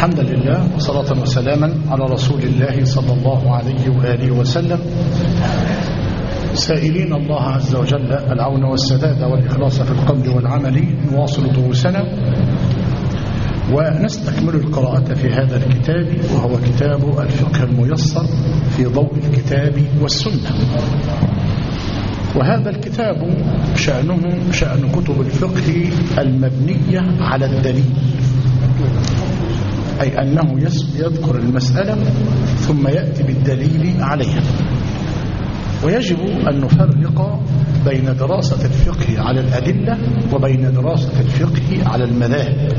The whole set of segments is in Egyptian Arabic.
الحمد لله وصلاة وسلاما على رسول الله صلى الله عليه وآله وسلم سائلين الله عز وجل العون والسداد والإخلاص في القول والعمل نواصل دروسنا ونستكمل القراءة في هذا الكتاب وهو كتاب الفقه الميسر في ضوء الكتاب والسنة وهذا الكتاب شأنه شأن كتب الفقه المبنية على الدليل أي أنه يذكر المسألة ثم يأتي بالدليل عليها ويجب أن نفرق بين دراسة الفقه على الأدلة وبين دراسة الفقه على المذاهب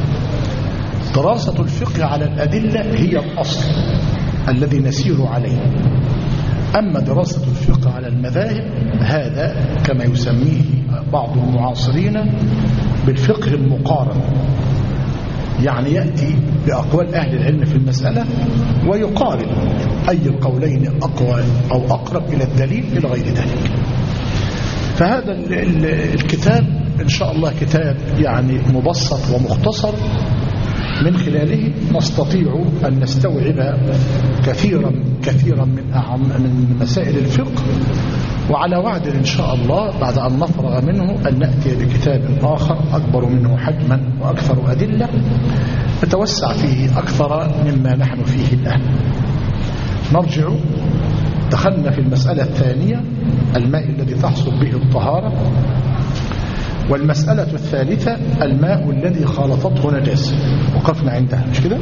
دراسة الفقه على الأدلة هي الأصل الذي نسير عليه أما دراسة الفقه على المذاهب هذا كما يسميه بعض المعاصرين بالفقه المقارن يعني يأتي بأقوال أهل العلم في المسألة ويقارن أي القولين أقوى أو أقرب إلى الدليل إلى غير ذلك فهذا الكتاب إن شاء الله كتاب يعني مبسط ومختصر من خلاله نستطيع أن نستوعب كثيرا كثيرا من أعم من مسائل الفقه وعلى وعد إن شاء الله بعد أن نفرغ منه أن نأتي بكتاب آخر أكبر منه حجما وأكثر أدلة نتوسع فيه أكثر مما نحن فيه الآن نرجع دخلنا في المسألة الثانية الماء الذي تحصل به الطهارة والمسألة الثالثة الماء الذي خالطته نجاسة وقفنا عندها مش كده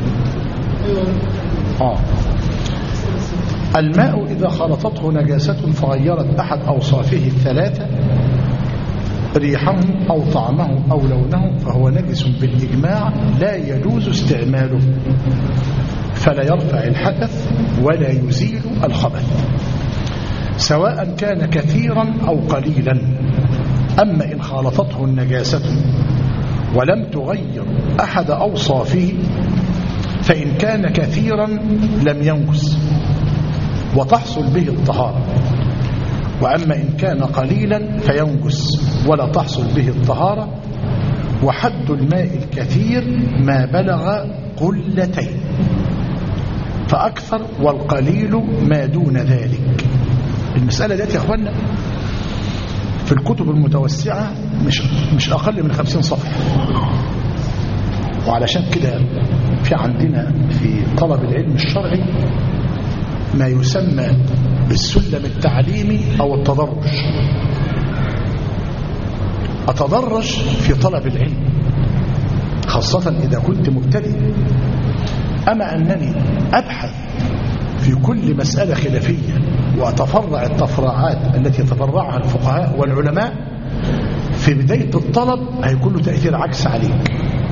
آه الماء إذا خلطته نجاسة فغيرت أحد أوصافه الثلاثة ريحه أو طعمه أو لونه فهو نجس بالإجماع لا يجوز استعماله فلا يرفع الحدث ولا يزيل الخبث سواء كان كثيرا أو قليلا أما إن خالطته النجاسة ولم تغير أحد أوصافه فإن كان كثيرا لم ينجس وتحصل به الطهارة وأما إن كان قليلا فينجس ولا تحصل به الطهارة وحد الماء الكثير ما بلغ قلتين فأكثر والقليل ما دون ذلك المسألة دي يا أخوانا في الكتب المتوسعة مش, مش أقل من خمسين صفحة وعلشان كده في عندنا في طلب العلم الشرعي ما يسمى بالسلم التعليمي أو التدرج أتدرج في طلب العلم خاصة إذا كنت مبتدئ أما أنني أبحث في كل مسألة خلافية وأتفرع التفرعات التي تفرعها الفقهاء والعلماء في بداية الطلب هيكون له تأثير عكس عليك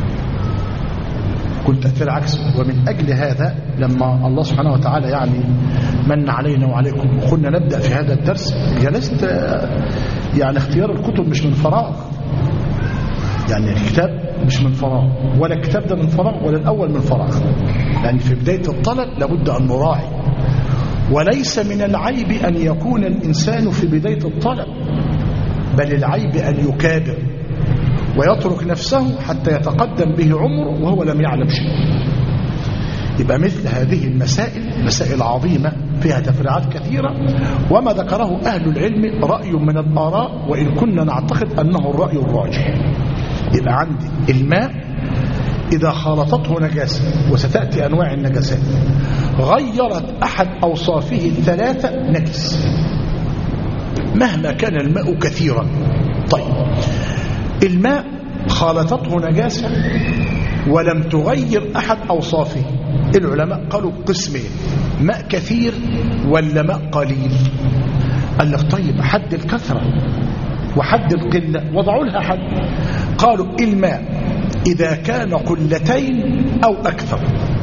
كنت تأثير عكس ومن أجل هذا لما الله سبحانه وتعالى يعني من علينا وعليكم وقلنا نبدأ في هذا الدرس جلست يعني اختيار الكتب مش من فراغ يعني الكتاب مش من فراغ ولا الكتاب ده من فراغ ولا الأول من فراغ لأن في بداية الطلب لابد أن نراعي وليس من العيب أن يكون الإنسان في بداية الطلب بل العيب أن يكابر ويترك نفسه حتى يتقدم به عمره وهو لم يعلم شيء يبقى مثل هذه المسائل مسائل عظيمة فيها تفريعات كثيرة وما ذكره أهل العلم رأي من الآراء وإن كنا نعتقد أنه الرأي الراجح يبقى عندي الماء إذا خالطته نجاسة وستأتي أنواع النجاسات غيرت أحد أوصافه الثلاثة نجس مهما كان الماء كثيرا طيب الماء خالطته نجاسة ولم تغير أحد أوصافه العلماء قالوا قسمين ماء كثير ولا ماء قليل قال لك طيب حد الكثرة وحد القلة وضعوا لها حد قالوا الماء إذا كان قلتين أو أكثر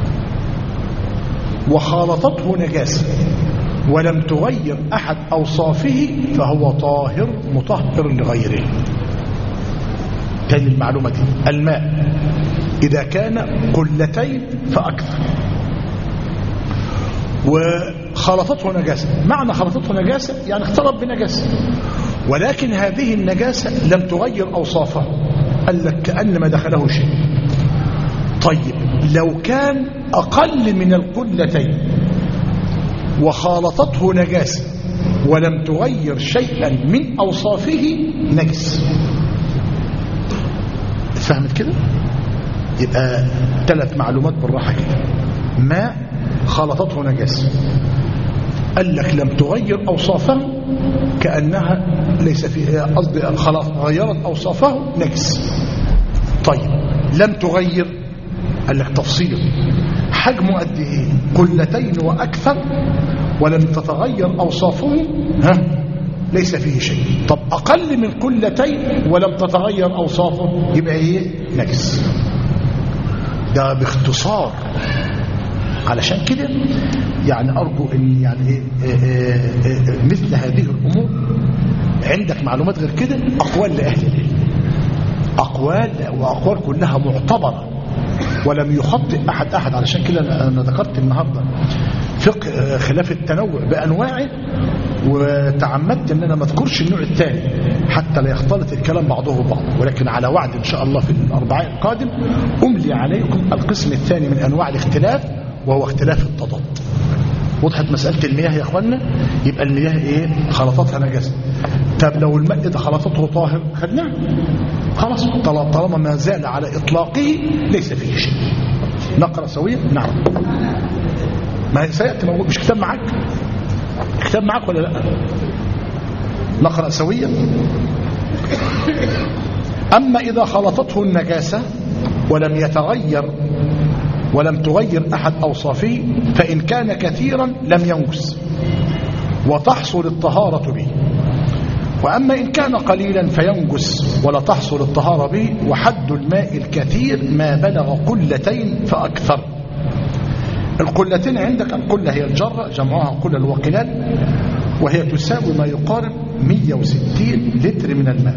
وخالطته نجاسة ولم تغير أحد أوصافه فهو طاهر مطهر لغيره تاني المعلومة دي الماء إذا كان قلتين فأكثر وخلطته نجاسة معنى خلطته نجاسة يعني اختلط بنجاسة ولكن هذه النجاسة لم تغير أوصافه قال لك كأن ما دخله شيء طيب لو كان أقل من القلتين وخالطته نجاسة ولم تغير شيئا من أوصافه نجس فهمت كده يبقى ثلاث معلومات بالراحة كده ماء خلطته نجاسة قال لك لم تغير أوصافه كأنها ليس فيها قصدي خلاص غيرت أوصافه نجس طيب لم تغير قال لك تفصيل حجمه قد ايه قلتين واكثر ولم تتغير اوصافه ها ليس فيه شيء طب اقل من قلتين ولم تتغير اوصافه يبقى ايه نجس ده باختصار علشان كده يعني ارجو ان يعني إيه إيه إيه مثل هذه الامور عندك معلومات غير كده اقوال لاهل العلم اقوال واقوال كلها معتبره ولم يخطئ أحد أحد علشان كده أنا ذكرت النهاردة فقه خلاف التنوع بأنواعه وتعمدت أن أنا ما اذكرش النوع الثاني حتى لا يختلط الكلام بعضه ببعض ولكن على وعد إن شاء الله في الأربعاء القادم أملي عليكم القسم الثاني من أنواع الاختلاف وهو اختلاف التضاد وضحت مسألة المياه يا أخوانا يبقى المياه إيه خلطتها نجاسة طب لو الماء ده خلطته طاهر خدناه خلاص طالما ما زال على إطلاقه ليس فيه شيء نقرأ سويا نعم ما سيأتي موجود مش كتاب معاك كتاب معاك ولا لا نقرأ سويا أما إذا خلطته النجاسة ولم يتغير ولم تغير أحد أوصافه فإن كان كثيرا لم ينجس وتحصل الطهارة به وأما إن كان قليلا فينجس ولا تحصل الطهارة به وحد الماء الكثير ما بلغ قلتين فأكثر القلتين عندك القلة هي الجرة جمعها قلة الوقلال وهي تساوي ما يقارب 160 لتر من الماء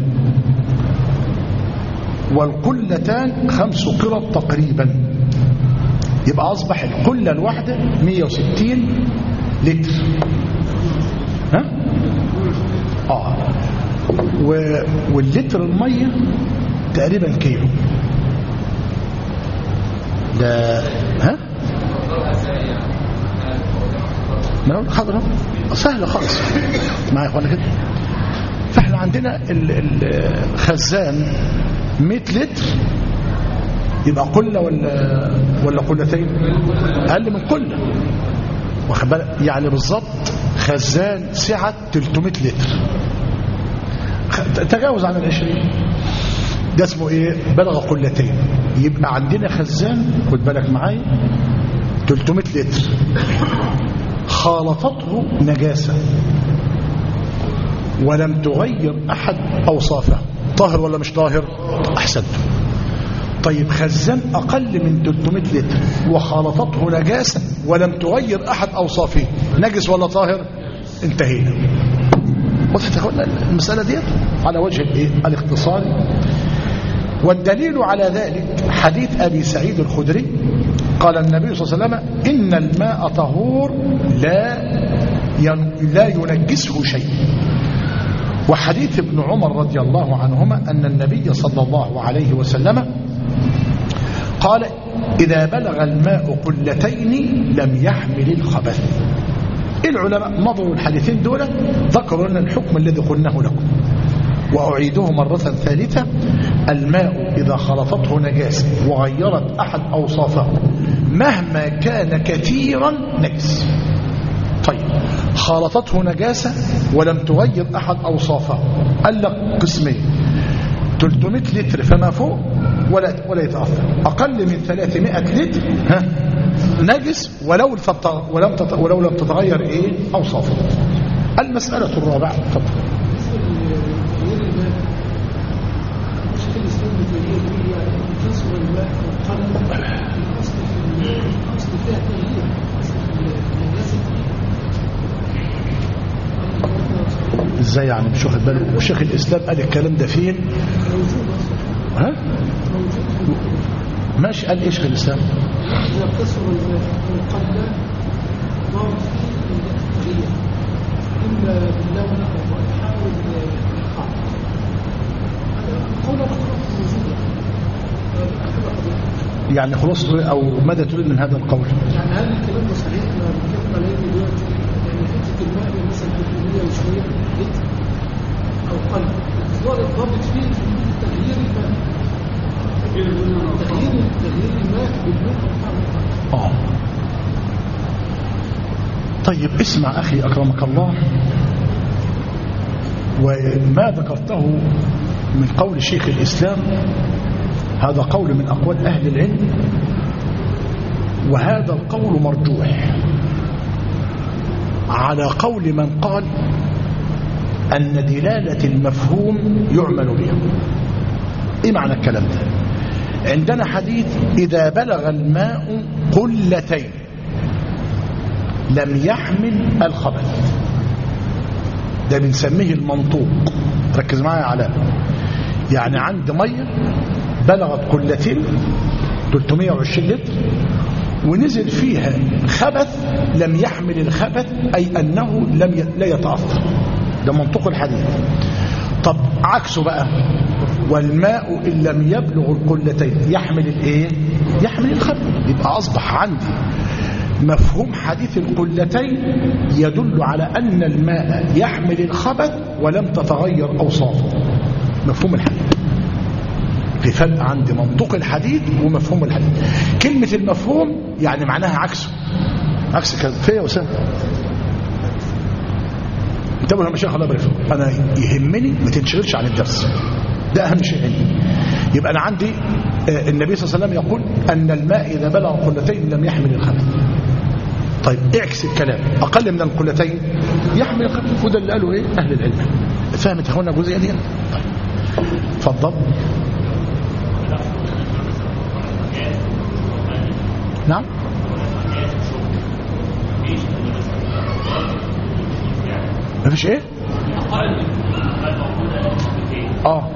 والقلتان خمس قرط تقريبا يبقى أصبح القلة الواحدة 160 لتر ها؟ آه و... واللتر المية تقريبا كيلو ده ها ما انا حاضر سهله خالص معايا اخوانا كده فاحنا عندنا الخزان 100 لتر يبقى قله ولا ولا قلتين اقل من قله واخد بالك يعني بالظبط خزان سعه 300 لتر تجاوز عن العشرين ده اسمه ايه بلغ قلتين يبقى عندنا خزان خد بالك معايا 300 لتر خالطته نجاسة ولم تغير أحد أوصافه طاهر ولا مش طاهر أحسنت طيب خزان أقل من 300 لتر وخالطته نجاسة ولم تغير أحد أوصافه نجس ولا طاهر انتهينا وضحت المسألة دي على وجه الايه الاختصار والدليل على ذلك حديث أبي سعيد الخدري قال النبي صلى الله عليه وسلم إن الماء طهور لا لا ينجسه شيء وحديث ابن عمر رضي الله عنهما أن النبي صلى الله عليه وسلم قال إذا بلغ الماء قلتين لم يحمل الخبث العلماء نظروا الحديثين دول ذكروا لنا الحكم الذي قلناه لكم وأعيده مرة ثالثة الماء إذا خلطته نجاسة وغيرت أحد أوصافه مهما كان كثيرا نجس طيب خالطته نجاسة ولم تغير أحد أوصافه قال لك قسمين 300 لتر فما فوق ولا ولا يتأثر أقل من 300 لتر ها نجس ولو ولم ولو لم تتغير ايه اوصافه المسألة الرابعة تفضل ازاي يعني مش واخد باله وشيخ الاسلام قال الكلام ده فين ها ماشي قال ايه شيخ الاسلام يقتصر القلب ضابط فيه إما باللون أو يحاول الإيقاع هذا قول الأطراف موجودة يعني خلاص أو ماذا تريد من هذا القول يعني هل الكلام ده صحيح ما بنتكلم عليه دلوقتي يعني حته الماء اللي مثلا 300 وشويه لتر او قل اصدار الضابط فيه في تغيير الماء تغيير تغيير الماء بالماء او طعم آه طيب اسمع أخي أكرمك الله وما ذكرته من قول شيخ الإسلام هذا قول من أقوال أهل العلم وهذا القول مرجوح على قول من قال أن دلالة المفهوم يعمل بها إيه معنى الكلام ده عندنا حديث إذا بلغ الماء قلتين لم يحمل الخبث ده بنسميه المنطوق ركز معايا يا علاء يعني عند ميه بلغت قلتين 320 لتر ونزل فيها خبث لم يحمل الخبث أي أنه لم ي... لا يتأثر ده منطق الحديث طب عكسه بقى والماء إن لم يبلغ القلتين يحمل الايه يحمل الخبث يبقى أصبح عندي مفهوم حديث القلتين يدل على أن الماء يحمل الخبث ولم تتغير أوصافه مفهوم الحديث في فرق عند منطق الحديث ومفهوم الحديث كلمة المفهوم يعني معناها عكسه عكس كده فيا وسام انتبهوا يا شيخ الله يبارك فيكم انا يهمني ما تنشغلش عن الدرس ده اهم شيء عندي يبقى انا عندي آه، النبي صلى الله عليه وسلم يقول ان الماء اذا بلغ قلتين لم يحمل الخبث طيب اعكس الكلام اقل من القلتين يحمل الخبث وده اللي قاله ايه اهل العلم فهمت هنا الجزئيه دي طيب اتفضل نعم مفيش ايه اه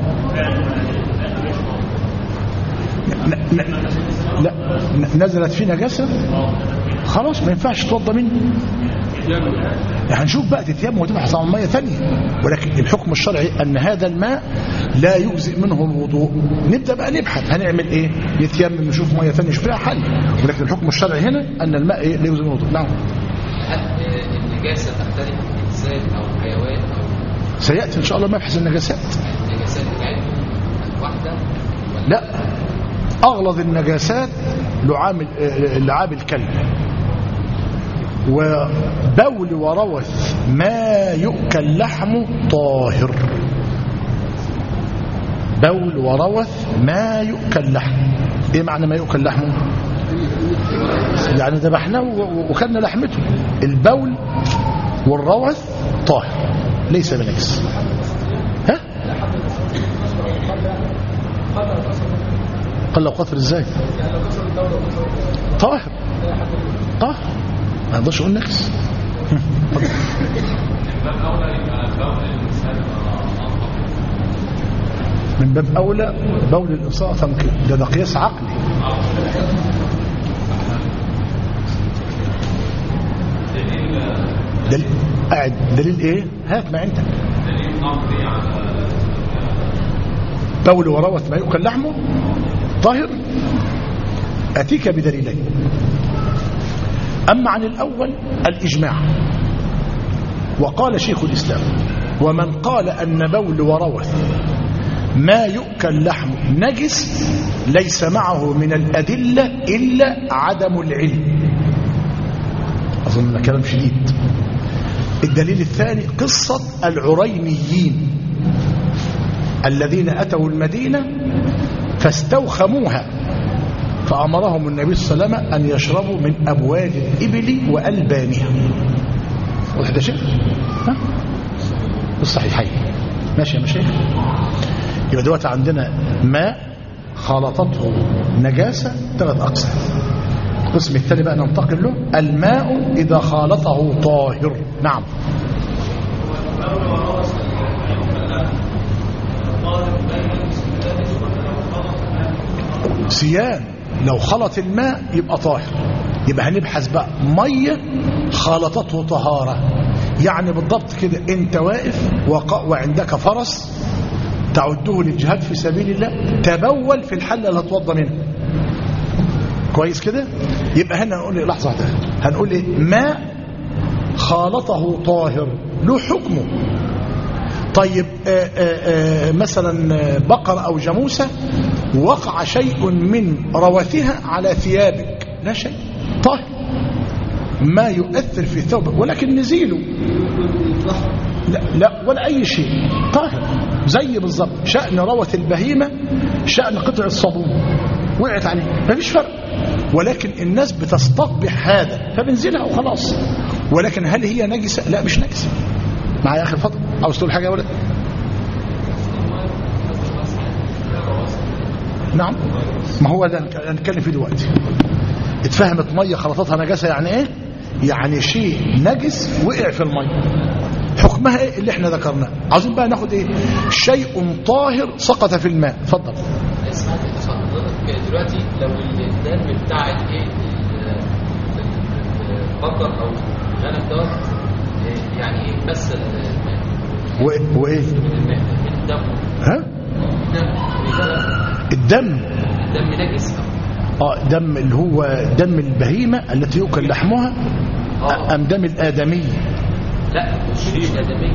ن- ن- لا ن- نزلت فيه نجاسة خلاص ما ينفعش توضى منه هنشوف بقى تتيمم وتبحث عن ميه ثانيه ولكن الحكم الشرعي ان هذا الماء لا يجزئ منه الوضوء نبدا بقى نبحث هنعمل ايه نتيمم نشوف ميه ثانيه نشوف لها حل ولكن الحكم الشرعي هنا ان الماء إيه؟ لا يجزئ منه الوضوء نعم هل النجاسة تختلف من إنسان أو حيوان أو سياتي ان شاء الله مبحث النجاسات النجاسات بتاعتهم واحدة لا اغلظ النجاسات لعام ال- لعاب الكلب وبول وروث ما يؤكل لحمه طاهر بول وروث ما يؤكل لحمه ايه معنى ما يؤكل لحمه يعني ذبحناه و- و- وكلنا لحمته البول والروث طاهر ليس بنجس ها قال لو قطر ازاي طاهر طاهر ما يقدرش يقول نجس من باب اولى بول الانسان تنقي ده ده قياس عقلي دليل قاعد دليل ايه هات ما عندك بول وروث ما يؤكل لحمه طاهر أتيك بدليلين أما عن الأول الإجماع وقال شيخ الإسلام ومن قال أن بول وروث ما يؤكل لحمه نجس ليس معه من الأدلة إلا عدم العلم أظن كلام شديد الدليل الثاني قصة العرينيين الذين أتوا المدينة فاستوخموها فأمرهم النبي صلى الله عليه وسلم أن يشربوا من أبوال الإبل وألبانها واضح ده شيء ها الصحيحين ماشي يا مشايخ يبقى دلوقتي عندنا ماء خلطته نجاسة ثلاث أقسام القسم الثاني بقى ننتقل له الماء إذا خالطه طاهر نعم سيان لو خلط الماء يبقى طاهر يبقى هنبحث بقى مية خلطته طهارة يعني بالضبط كده انت واقف وق- وعندك فرس تعده للجهاد في سبيل الله تبول في الحلة اللي هتوضى منها كويس كده يبقى هنا هنقول ايه لحظه واحده هنقول ايه ماء خالطه طاهر له حكمه طيب آآ آآ مثلا بقرة أو جاموسة وقع شيء من روثها على ثيابك لا شيء طاهر ما يؤثر في ثوبك ولكن نزيله لا, لا ولا أي شيء طاهر زي بالظبط شأن روث البهيمة شأن قطع الصابون وقعت عليه ما فيش فرق ولكن الناس بتستقبح هذا فبنزلها وخلاص ولكن هل هي نجسة لا مش نجسة معايا اخر فضل عاوز تقول حاجه يا ولد نعم ما هو ده هنتكلم فيه دلوقتي اتفهمت ميه خلطتها نجاسه يعني ايه يعني شيء نجس وقع في الميه حكمها ايه اللي احنا ذكرناه عاوزين بقى ناخد ايه شيء طاهر سقط في الماء اتفضل اسمع حضرتك دلوقتي لو الدم بتاع الايه البقر او الغنم دوت يعني ايه بس الماء و- وايه من الماء من الدم ها الدم الدم الدم نجس اه دم اللي هو دم البهيمه التي يؤكل لحمها اه ام دم الادمي لا مش ادمي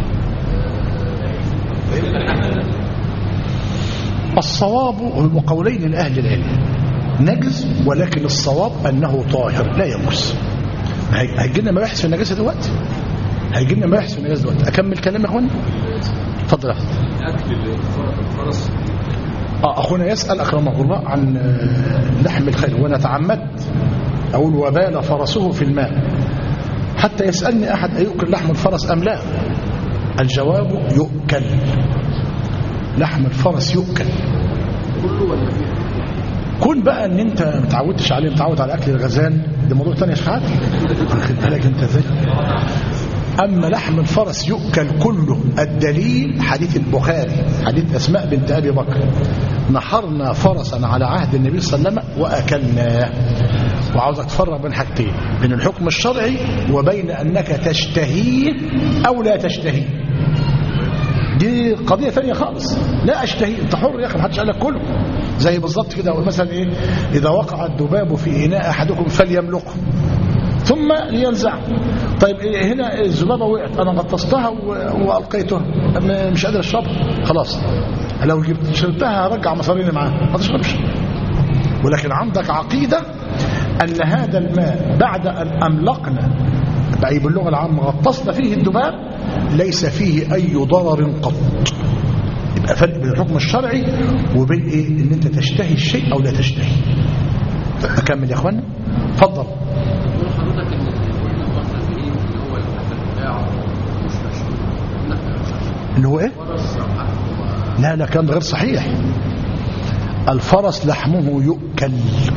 الصواب هو قولين لأهل العلم نجس ولكن الصواب أنه طاهر لا يمس هيجي لنا مباحث في النجاسة دلوقتي هيجي لنا مباحث في النجاسة دلوقتي أكمل كلام يا أخوان اتفضل يا أخوان اكل الفرس آه أخونا يسأل أكرمه الله عن آه، لحم الخيل وأنا تعمدت أقول وبال فرسه في الماء حتى يسألني أحد أيؤكل لحم الفرس أم لا الجواب يؤكل لحم الفرس يؤكل كله ولا فيه كون بقى ان انت ما تعودتش عليه متعود على اكل الغزال ده موضوع تاني يا شحات واخد بالك انت ازاي اما لحم الفرس يؤكل كله الدليل حديث البخاري حديث اسماء بنت ابي بكر نحرنا فرسا على عهد النبي صلى الله عليه وسلم واكلناه وعاوزك تفرق بين حاجتين بين الحكم الشرعي وبين انك تشتهيه او لا تشتهيه دي قضية ثانية خالص لا أشتهي أنت حر يا أخي محدش قال لك كله زي بالظبط كده مثلا إيه إذا وقع الذباب في إناء أحدكم فليملقه ثم لينزعه طيب إيه هنا الذبابة وقعت أنا غطستها و- وألقيتها م- مش قادر أشربها خلاص لو جبت شربتها هرجع مصاريني معاها ما تشربش ولكن عندك عقيدة أن هذا الماء بعد أن أملقنا بأي باللغة العامة غطسنا فيه الذباب ليس فيه أي ضرر قط يبقى فرق بين الحكم الشرعي وبين إيه إن أنت تشتهي الشيء أو لا تشتهي أكمل يا أخوانا اتفضل بقول حضرتك ان كل المعتذرين اللي هو الاكل بتاعه مش مشهور انك اللي هو إيه فرس او حاجه لا لا كلام غير صحيح الفرس لحمه يؤكل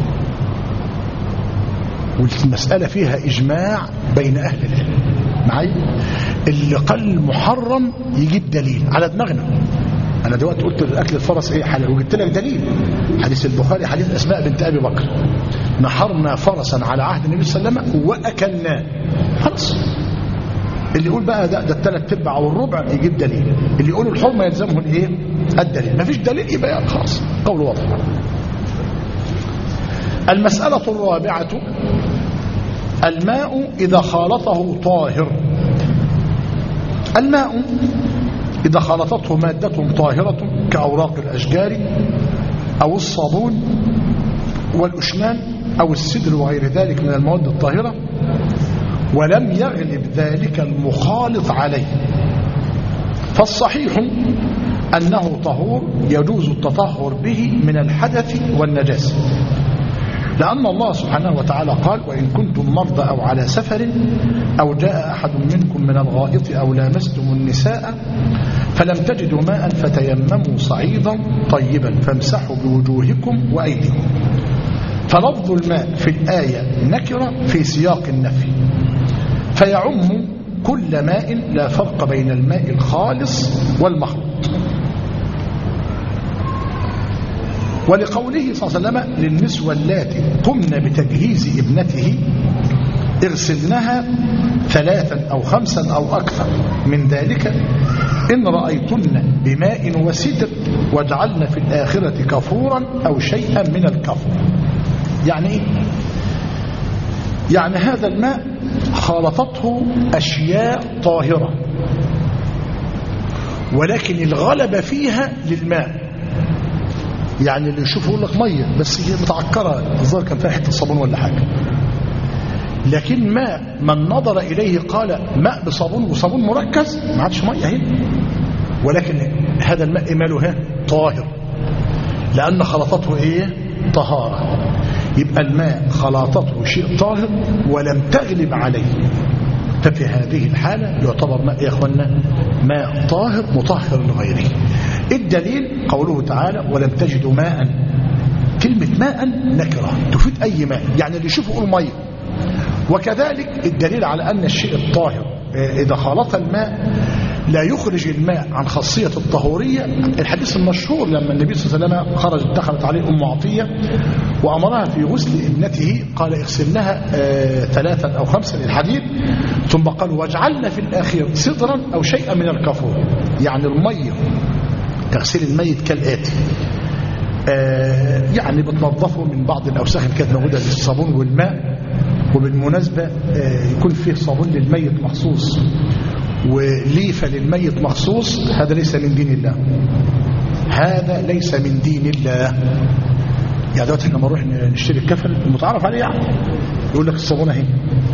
والمسألة فيها إجماع بين أهل العلم معي اللي قال محرم يجيب دليل على دماغنا أنا دلوقتي قلت الأكل الفرس إيه حلال وجبت لك دليل حديث البخاري حديث أسماء بنت أبي بكر نحرنا فرسا على عهد النبي صلى الله عليه وسلم وأكلناه خلاص اللي يقول بقى ده, ده الثلاث ارباع او الربع يجيب دليل اللي يقول الحرمه يلزمه الايه الدليل مفيش دليل يبقى يعني خلاص قول واضح المسألة الرابعة الماء إذا خالطه طاهر الماء إذا خالطته مادة طاهرة كأوراق الأشجار أو الصابون والأشنان أو السدر وغير ذلك من المواد الطاهرة ولم يغلب ذلك المخالط عليه فالصحيح أنه طهور يجوز التطهر به من الحدث والنجاسة لأن الله سبحانه وتعالى قال وإن كنتم مرضى أو على سفر أو جاء أحد منكم من الغائط أو لامستم النساء فلم تجدوا ماء فتيمموا صعيدا طيبا فامسحوا بوجوهكم وأيديكم فلفظ الماء في الآية نكرة في سياق النفي فيعم كل ماء لا فرق بين الماء الخالص والمخلوط ولقوله صلى الله عليه وسلم للنسوة اللاتي قمن بتجهيز ابنته اغسلنها ثلاثا أو خمسا أو أكثر من ذلك إن رأيتن بماء وسدر واجعلن في الآخرة كفورا أو شيئا من الكفر يعني ايه يعني هذا الماء خالطته اشياء طاهره ولكن الغلبه فيها للماء يعني اللي يشوفه يقول لك ميه بس هي متعكره الظاهر كان فيها حته صابون ولا حاجه لكن ماء من نظر اليه قال ماء بصابون وصابون مركز ما عادش ميه هنا ولكن هذا الماء ماله طاهر لان خلطته ايه طهاره يبقى الماء خلاطته شيء طاهر ولم تغلب عليه ففي هذه الحالة يعتبر ماء يا أخوانا ماء طاهر مطهر لغيره الدليل قوله تعالى ولم تجدوا ماء كلمة ماء نكرة تفيد أي ماء يعني اللي يشوفه يقول مية وكذلك الدليل على أن الشيء الطاهر إذا خالط الماء لا يخرج الماء عن خاصية الطهورية الحديث المشهور لما النبي صلى الله عليه وسلم خرج دخلت عليه أم عطية وأمرها في غسل ابنته قال اغسلنها آه ثلاثا أو خمسا الحديث ثم قال واجعلنا في الآخير صدرا أو شيئا من الكافور يعني المية تغسيل الميت كالآتي آه يعني بتنظفه من بعض الأوساخ اللي كانت موجودة للصابون والماء وبالمناسبة آه يكون فيه صابون للميت مخصوص وليفة للميت مخصوص هذا ليس من دين الله هذا ليس من دين الله يعني دلوقتي احنا لما نروح نشتري الكفن المتعارف عليه يعني يقول لك الصابونه اهي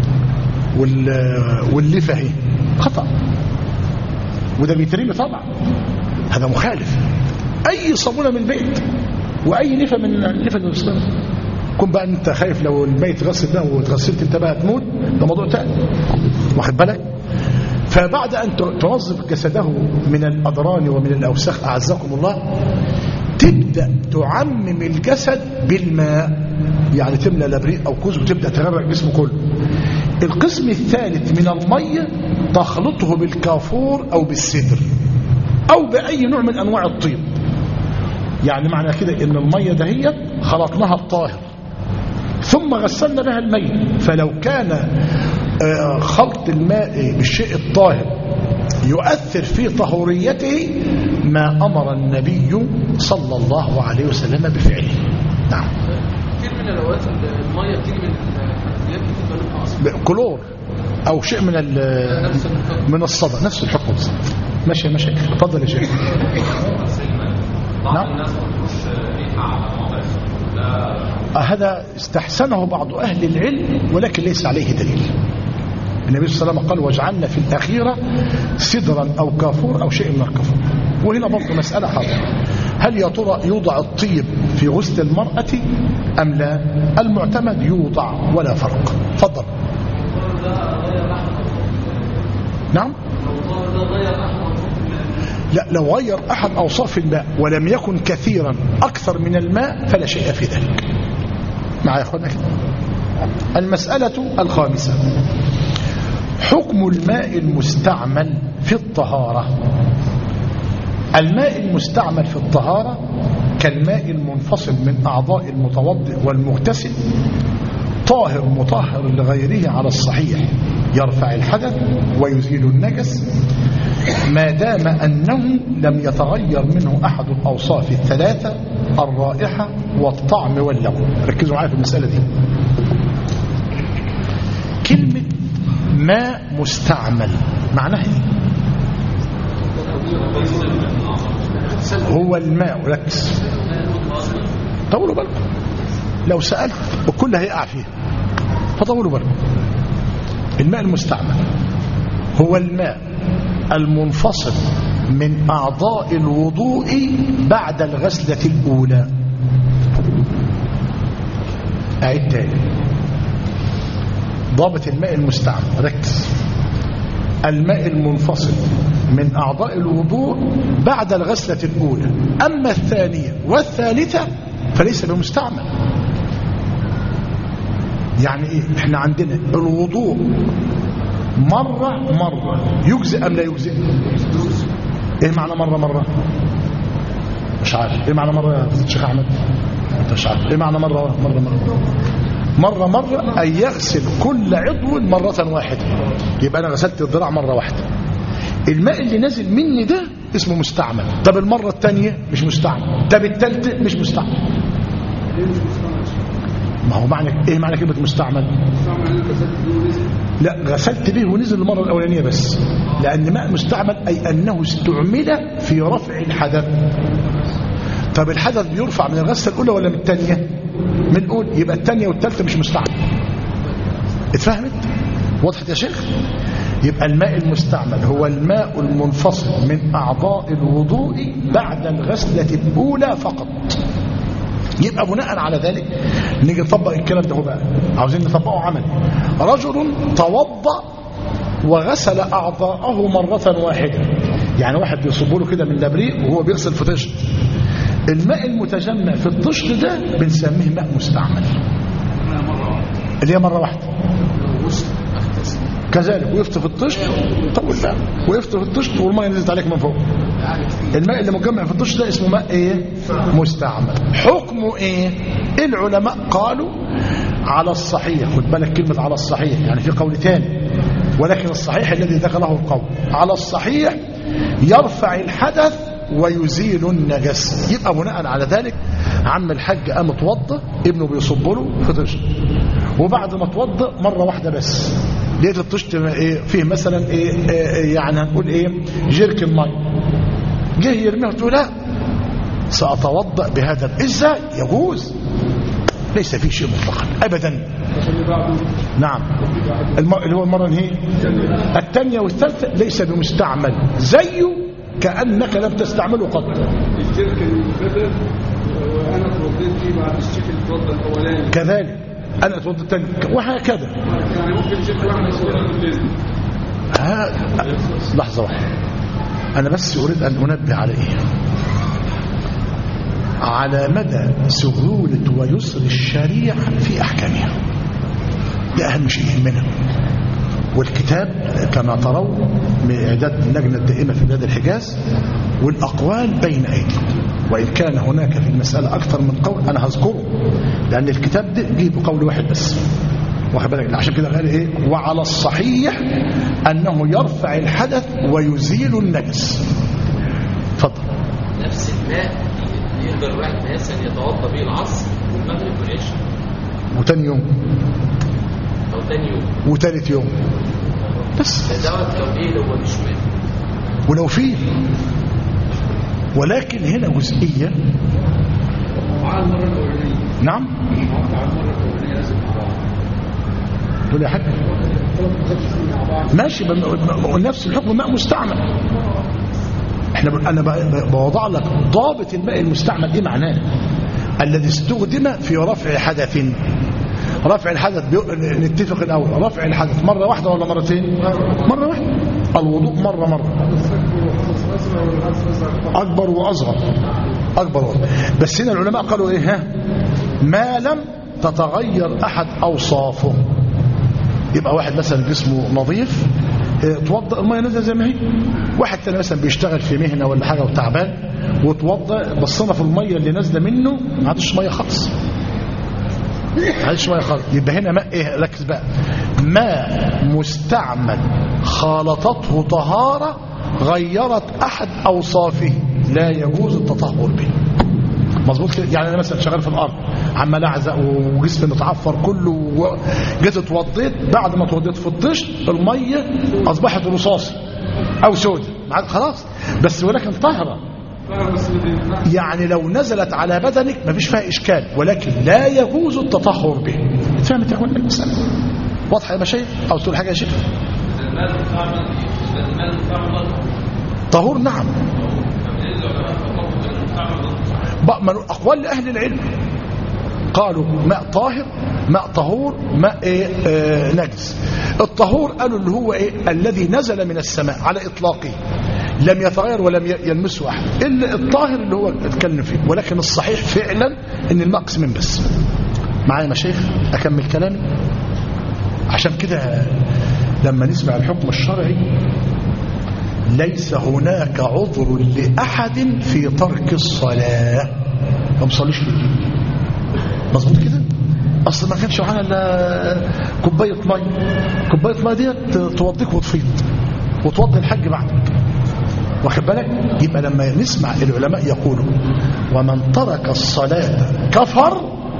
والليفه اهي خطا وده بيترمي طبعا هذا مخالف اي صابونه من البيت واي ليفه من الليفه المسلمه كن بقى انت خايف لو الميت غسل ده واتغسلت انت بقى تموت ده موضوع تاني واخد بالك فبعد أن تنظف جسده من الأضران ومن الأوساخ أعزكم الله تبدأ تعمم الجسد بالماء يعني تملى لبريق أو كوز وتبدأ تغرق جسمه كله القسم الثالث من المية تخلطه بالكافور أو بالسدر أو بأي نوع من أنواع الطيب يعني معنى كده إن المية دهيت خلطناها الطاهر ثم غسلنا بها الميت فلو كان خلط الماء بالشيء الطاهر يؤثر في طهوريته ما أمر النبي صلى الله عليه وسلم بفعله نعم كثير من الاوقات الميه بتيجي من الحنفيات بتبقى لونها اصفر كلور أو شيء من نفس الحكم. من الصدى نفس الحكم بالظبط. ماشي ماشي اتفضل يا شيخ بعض نعم. الناس ما بتخش ريحه على مواضع السجود. ده هذا استحسنه بعض أهل العلم ولكن ليس عليه دليل النبي صلى الله عليه وسلم قال واجعلنا في الأخيرة سدرا أو كافور أو شيء من الكافور وهنا برضه مسألة حاضرة هل يا ترى يوضع الطيب في غسل المرأة أم لا المعتمد يوضع ولا فرق تفضل نعم لا لو غير أحد أوصاف الماء ولم يكن كثيرا أكثر من الماء فلا شيء في ذلك معايا يا أخوانا كده المسألة الخامسة حكم الماء المستعمل في الطهارة الماء المستعمل في الطهارة كالماء المنفصل من أعضاء المتوضئ والمغتسل طاهر مطهر لغيره على الصحيح يرفع الحدث ويزيل النجس ما دام أنه لم يتغير منه أحد الأوصاف الثلاثة الرائحة والطعم واللون ركزوا معايا في المسألة دي كلمة ماء مستعمل معناها ايه هو الماء ركز طولوا بالكم لو سألت الكل هيقع فيها فطولوا بالكم الماء المستعمل هو الماء المنفصل من أعضاء الوضوء بعد الغسلة الأولى أعيد تاني ضابط الماء المستعمل ركز الماء المنفصل من أعضاء الوضوء بعد الغسلة الأولى أما الثانية والثالثة فليس بمستعمل يعني إيه إحنا عندنا الوضوء مرة مرة يجزئ أم لا يجزئ إيه معنى مرة مرة مش عارف إيه معنى مرة يا شيخ أحمد أنت مش عارف إيه معنى مرة مرة مرة مرة مرة أن يغسل كل عضو مرة واحدة يبقى أنا غسلت الذراع مرة واحدة الماء اللي نازل مني ده اسمه مستعمل طب المرة الثانية مش مستعمل طب الثالثة مش مستعمل ما هو معنى ايه معنى كلمه مستعمل لا غسلت به ونزل المره الاولانيه بس لان ماء مستعمل اي انه استعمل في رفع الحدث طب الحدث بيرفع من الغسله الاولى ولا من الثانيه من الاولى يبقى الثانيه والثالثه مش مستعمل اتفهمت وضحت يا شيخ يبقى الماء المستعمل هو الماء المنفصل من اعضاء الوضوء بعد الغسله الاولى فقط يبقى بناء على ذلك نيجي نطبق الكلام ده هو بقى عاوزين نطبقه عمل رجل توضأ وغسل أعضاءه مرة واحدة يعني واحد بيصب له كده من لبريق وهو بيغسل في طشت الماء المتجمع في الطشت ده بنسميه ماء مستعمل اللي هي مرة واحدة كذلك وقفت في الطشت طول بقى وقفت في الطشت والميه نزلت عليك من فوق الماء اللي متجمع في الطشت ده اسمه ماء ايه مستعمل حكمه ايه العلماء قالوا على الصحيح خد بالك كلمه على الصحيح يعني في قول تاني ولكن الصحيح الذي دخله القول على الصحيح يرفع الحدث ويزيل النجس يبقى بناء على ذلك عم الحاج قام اتوضى ابنه بيصب له في طشت وبعد ما اتوضى مره واحده بس لقيت الطشت ايه فيه مثلا ايه, إيه يعني هنقول ايه جيرك المي جه يرميه تقول لا ساتوضا بهذا ازاي يجوز ليس فيه شيء مطلقا ابدا نعم الم... اللي هو المره هي الثانيه والثالثه ليس بمستعمل زيه كانك لم تستعمله قط الشركه المبتدأ وانا اتوضيت فيه بعد الشيخ اللي اتوضى الاولاني كذلك انا اتوضى الثاني وهكذا يعني ممكن شيخ واحد يصلي بالليل ها... لحظه واحده انا بس اريد ان انبه على ايه على مدى سهولة ويسر الشريعة في أحكامها ده أهم شيء يهمنا والكتاب كما ترون من إعداد اللجنة الدائمة في بلاد الحجاز والأقوال بين أيديكم وإن كان هناك في المسألة أكثر من قول أنا هذكره لأن الكتاب ده جه بقول واحد بس واخد بالك عشان كده قال ايه وعلى الصحيح انه يرفع الحدث ويزيل النجس اتفضل نفس الماء يقدر الواحد مثلا يتوضا به العصر والمغرب والعشاء وتاني يوم او تاني يوم وتالت يوم بس دوت لو ايه لو هو مش ماء ولو فيه ولكن هنا جزئية وعلى المره الاولانيه نعم على المره الاولانيه لازم تقول يا حاج ماشي بم- بم- نفس الحكم ماء مستعمل احنا ب- انا ب- بوضع لك ضابط الماء المستعمل ايه معناه الذي استخدم في رفع حدث رفع الحدث بي... نتفق الاول رفع الحدث مره واحده ولا مرتين مره واحده الوضوء مره مره اكبر واصغر اكبر واصغر بس هنا العلماء قالوا ايه ها ما لم تتغير احد اوصافه يبقى واحد مثلا جسمه نظيف اه، توضأ الميه نازله زي ما هي واحد تاني مثلا بيشتغل في مهنه ولا حاجه وتعبان وتوضأ بصينا في الميه اللي نازله منه ما عادش ميه خالص ما عادش ميه خالص يبقى هنا ماء ايه ركز بقى ماء مستعمل خالطته طهاره غيرت احد اوصافه لا يجوز التطهر به مظبوط كده يعني انا مثلا شغال في الارض عمال اعزق وجسمي متعفر كله و- جيت اتوضيت بعد ما اتوضيت في الطشت الميه اصبحت رصاصي او سودة معاك خلاص بس ولكن طهره بس ما ينفعش يعني لو نزلت على بدنك مفيش فيها اشكال ولكن لا يجوز التطهر به فهمت يا اخوان المساله واضحه يا مشايخ او تقول حاجه يا شيخ الماء المستعمل الماء المستعمل طهور نعم بقى من اقوال اهل العلم قالوا ماء طاهر ماء طهور ماء إيه آه نجس الطهور قالوا اللي هو ايه الذي نزل من السماء على اطلاقه لم يتغير ولم ي- يلمسه احد الا الطاهر اللي هو اتكلم فيه ولكن الصحيح فعلا ان الماء قسمين بس معايا يا مشايخ اكمل كلامي عشان كده لما نسمع الحكم الشرعي ليس هناك عذر لأحد في ترك الصلاة ما بصليش في الدين مظبوط كده اصل ما كانش معانا الا كوبايه ميه كوبايه ميه ديت توضيك وتفيض وتوضي الحج بعدك واخد بالك يبقى لما نسمع العلماء يقولوا ومن ترك الصلاه كفر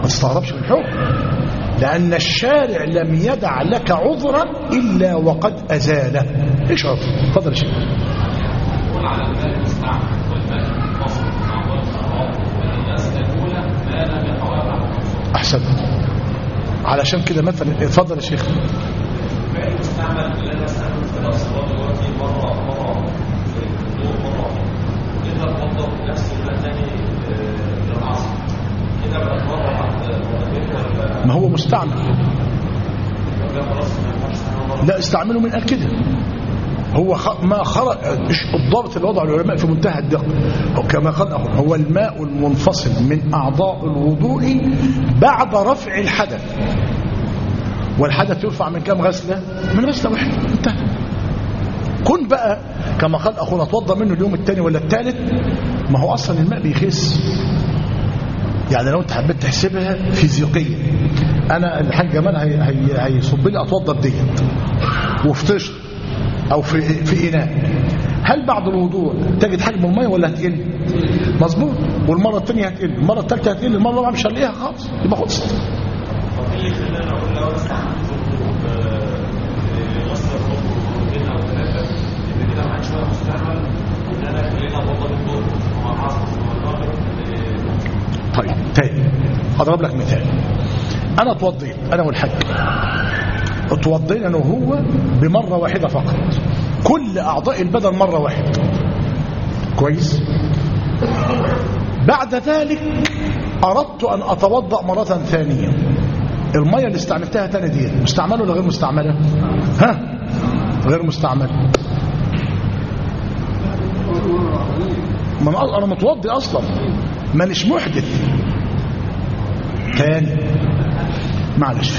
ما تستغربش من الحكم لأن الشارع لم يدع لك عذرا إلا وقد أزاله إيش عذر تفضل يا شيخ يقول على الماء المستعمل والماء المنفصل مع ضرب الحرام والناس الأولى ما لم يتوافق أحسنت علشان كده مثلا اتفضل يا شيخ الماء المستعمل اللي انا استعمل في الصلاه دلوقتي مره مره في الظهر مره كده اتوضا نفس الماء تاني آه، للعصر كده بقت مره بعد مرتين ولا ما هو مستعمل ولا خلاص ما ينفعش استعمل مره لا استعمله من قال كده هو خ... ما خرج مش الضابط اللي وضع العلماء في منتهى الدقه هو كما قال أخونا هو الماء المنفصل من اعضاء الوضوء بعد رفع الحدث والحدث يرفع من كام غسله من غسله واحده انتهى كن بقى كما قال اخونا اتوضى منه اليوم الثاني ولا الثالث ما هو اصلا الماء بيخس يعني لو انت حبيت تحسبها فيزيقيا انا الحاج جمال هي هي هيصب لي اتوضى بديت وفي طشت او في في اناء هل بعد الوضوء تجد حجم الميه ولا هتقل مظبوط والمره الثانيه هتقل المره الثالثه هتقل المره الرابعه مش هنلاقيها خالص يبقى خلصت طب ايه اللي خلاني اقول لو استعملت غسل الظهر مرتين او ثلاثه ان كده ما عادش بقى مستعمل ان انا خلينا اتوضا بالظهر مع العصر مع المغرب آه، طيب تاني هضرب لك مثال انا اتوضيت انا والحاج اتوضينا انا وهو بمره واحده فقط كل اعضاء البدن مره واحده كويس بعد ذلك اردت ان اتوضا مره ثانيه الميه اللي استعملتها تاني دي مستعمله ولا غير مستعمله ها غير مستعمله ما انا انا متوضي اصلا مانيش محدث تاني معلش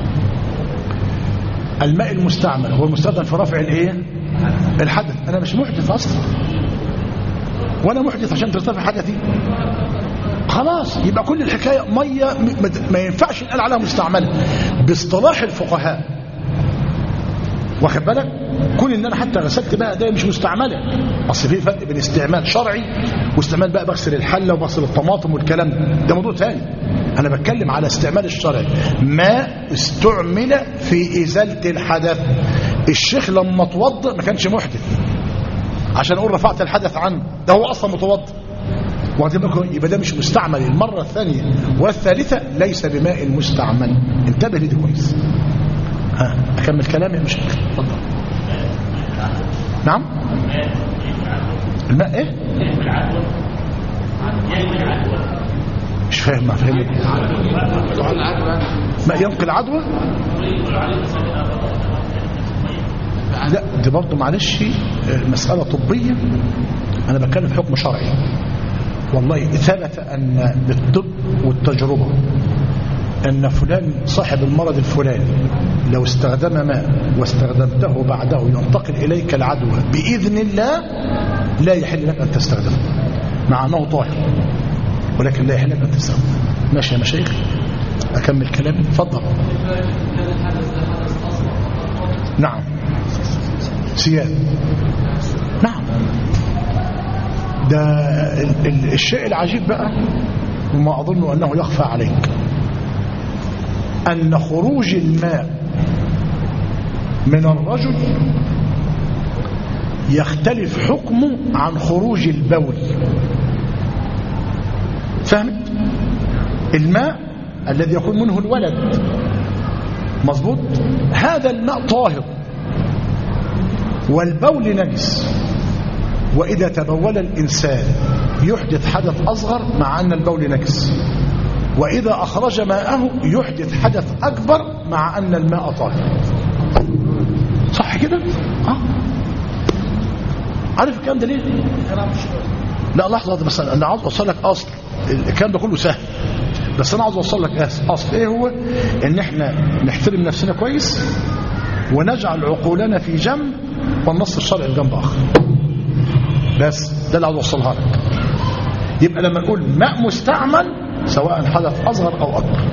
الماء المستعمل هو المستخدم في رفع الايه الحدث انا مش محدث اصلا وانا محدث عشان ترتفع حدثي خلاص يبقى كل الحكايه ميه م- ما- ما ينفعش ينقال عليها مستعمله باصطلاح الفقهاء واخد بالك كون ان انا حتى غسلت بقى ده مش مستعمله اصل في فرق بين استعمال شرعي واستعمال بقى بغسل الحله وبغسل الطماطم والكلام ده ده موضوع ثاني انا بتكلم على استعمال الشرعي ما استعمل في ازاله الحدث الشيخ لما توضأ ما كانش محدث عشان اقول رفعت الحدث عنه ده هو اصلا متوضأ واخدين بالكم؟ يبقى ده مش مستعمل المره الثانيه والثالثه ليس بماء مستعمل انتبه لدي كويس ها اكمل كلامي مش اتفضل نعم الماء ايه مش فاهم ما فاهم ماء ينقل عدوى لا دي برضه معلش آه، مسألة طبية أنا بتكلم في حكم شرعي والله ثبت أن بالطب والتجربة أن فلان صاحب المرض الفلاني لو استخدم ماء واستخدمته بعده ينتقل إليك العدوى بإذن الله لا يحل لك أن تستخدمه مع أنه طاهر ولكن لا يحل لك أن تستخدمه ماشي يا مشايخ أكمل كلامي اتفضل نعم سياد نعم ده ال- ال- الشيء العجيب بقى وما أظن أنه يخفى عليك أن خروج الماء من الرجل يختلف حكمه عن خروج البول فهمت الماء الذي يكون منه الولد مظبوط هذا الماء طاهر والبول نجس وإذا تبول الإنسان يحدث حدث أصغر مع أن البول نجس وإذا أخرج ماءه يحدث حدث أكبر مع أن الماء طاهر صح كده؟ آه. عارف الكلام ده ليه؟ لا لحظة بس أنا عاوز أوصل لك أصل الكلام ده كله سهل بس أنا عاوز أوصل لك أصل أصل إيه هو؟ إن إحنا نحترم نفسنا كويس ونجعل عقولنا في جنب والنص الشرعي في جنب آخر بس ده اللي عاوز أوصلها لك يبقى لما نقول ماء مستعمل سواء حدث أصغر أو أكبر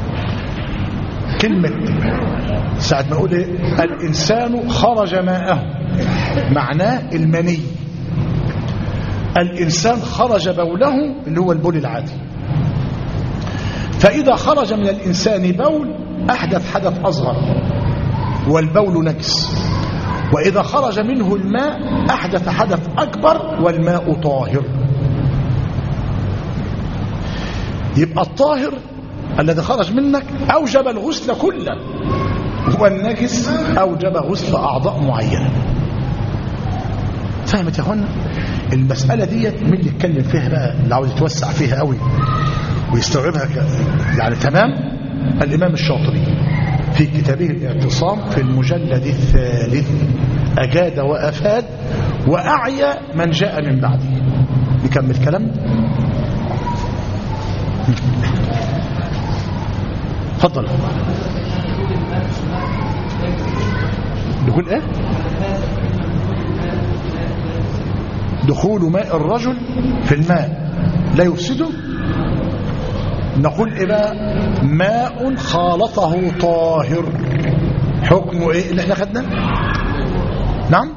كلمة ساعة ما نقول إيه الإنسان خرج ماءه معناه المني الإنسان خرج بوله اللي هو البول العادي فإذا خرج من الإنسان بول أحدث حدث أصغر والبول نجس وإذا خرج منه الماء أحدث حدث أكبر والماء طاهر يبقى الطاهر الذي خرج منك أوجب الغسل كله والنجس أوجب غسل أعضاء معينة فهمت يا اخوانا المسألة ديت مين اللي يتكلم فيها بقى اللي عاوز يتوسع فيها قوي ويستوعبها ك... يعني تمام الإمام الشاطبي في كتابه الاعتصام في المجلد الثالث أجاد وأفاد وأعيا من جاء من بعده نكمل كلام تفضل دخول ايه دخول ماء الرجل في الماء لا يفسده نقول ايه بقى ماء خالطه طاهر حكمه ايه اللي احنا خدنا نعم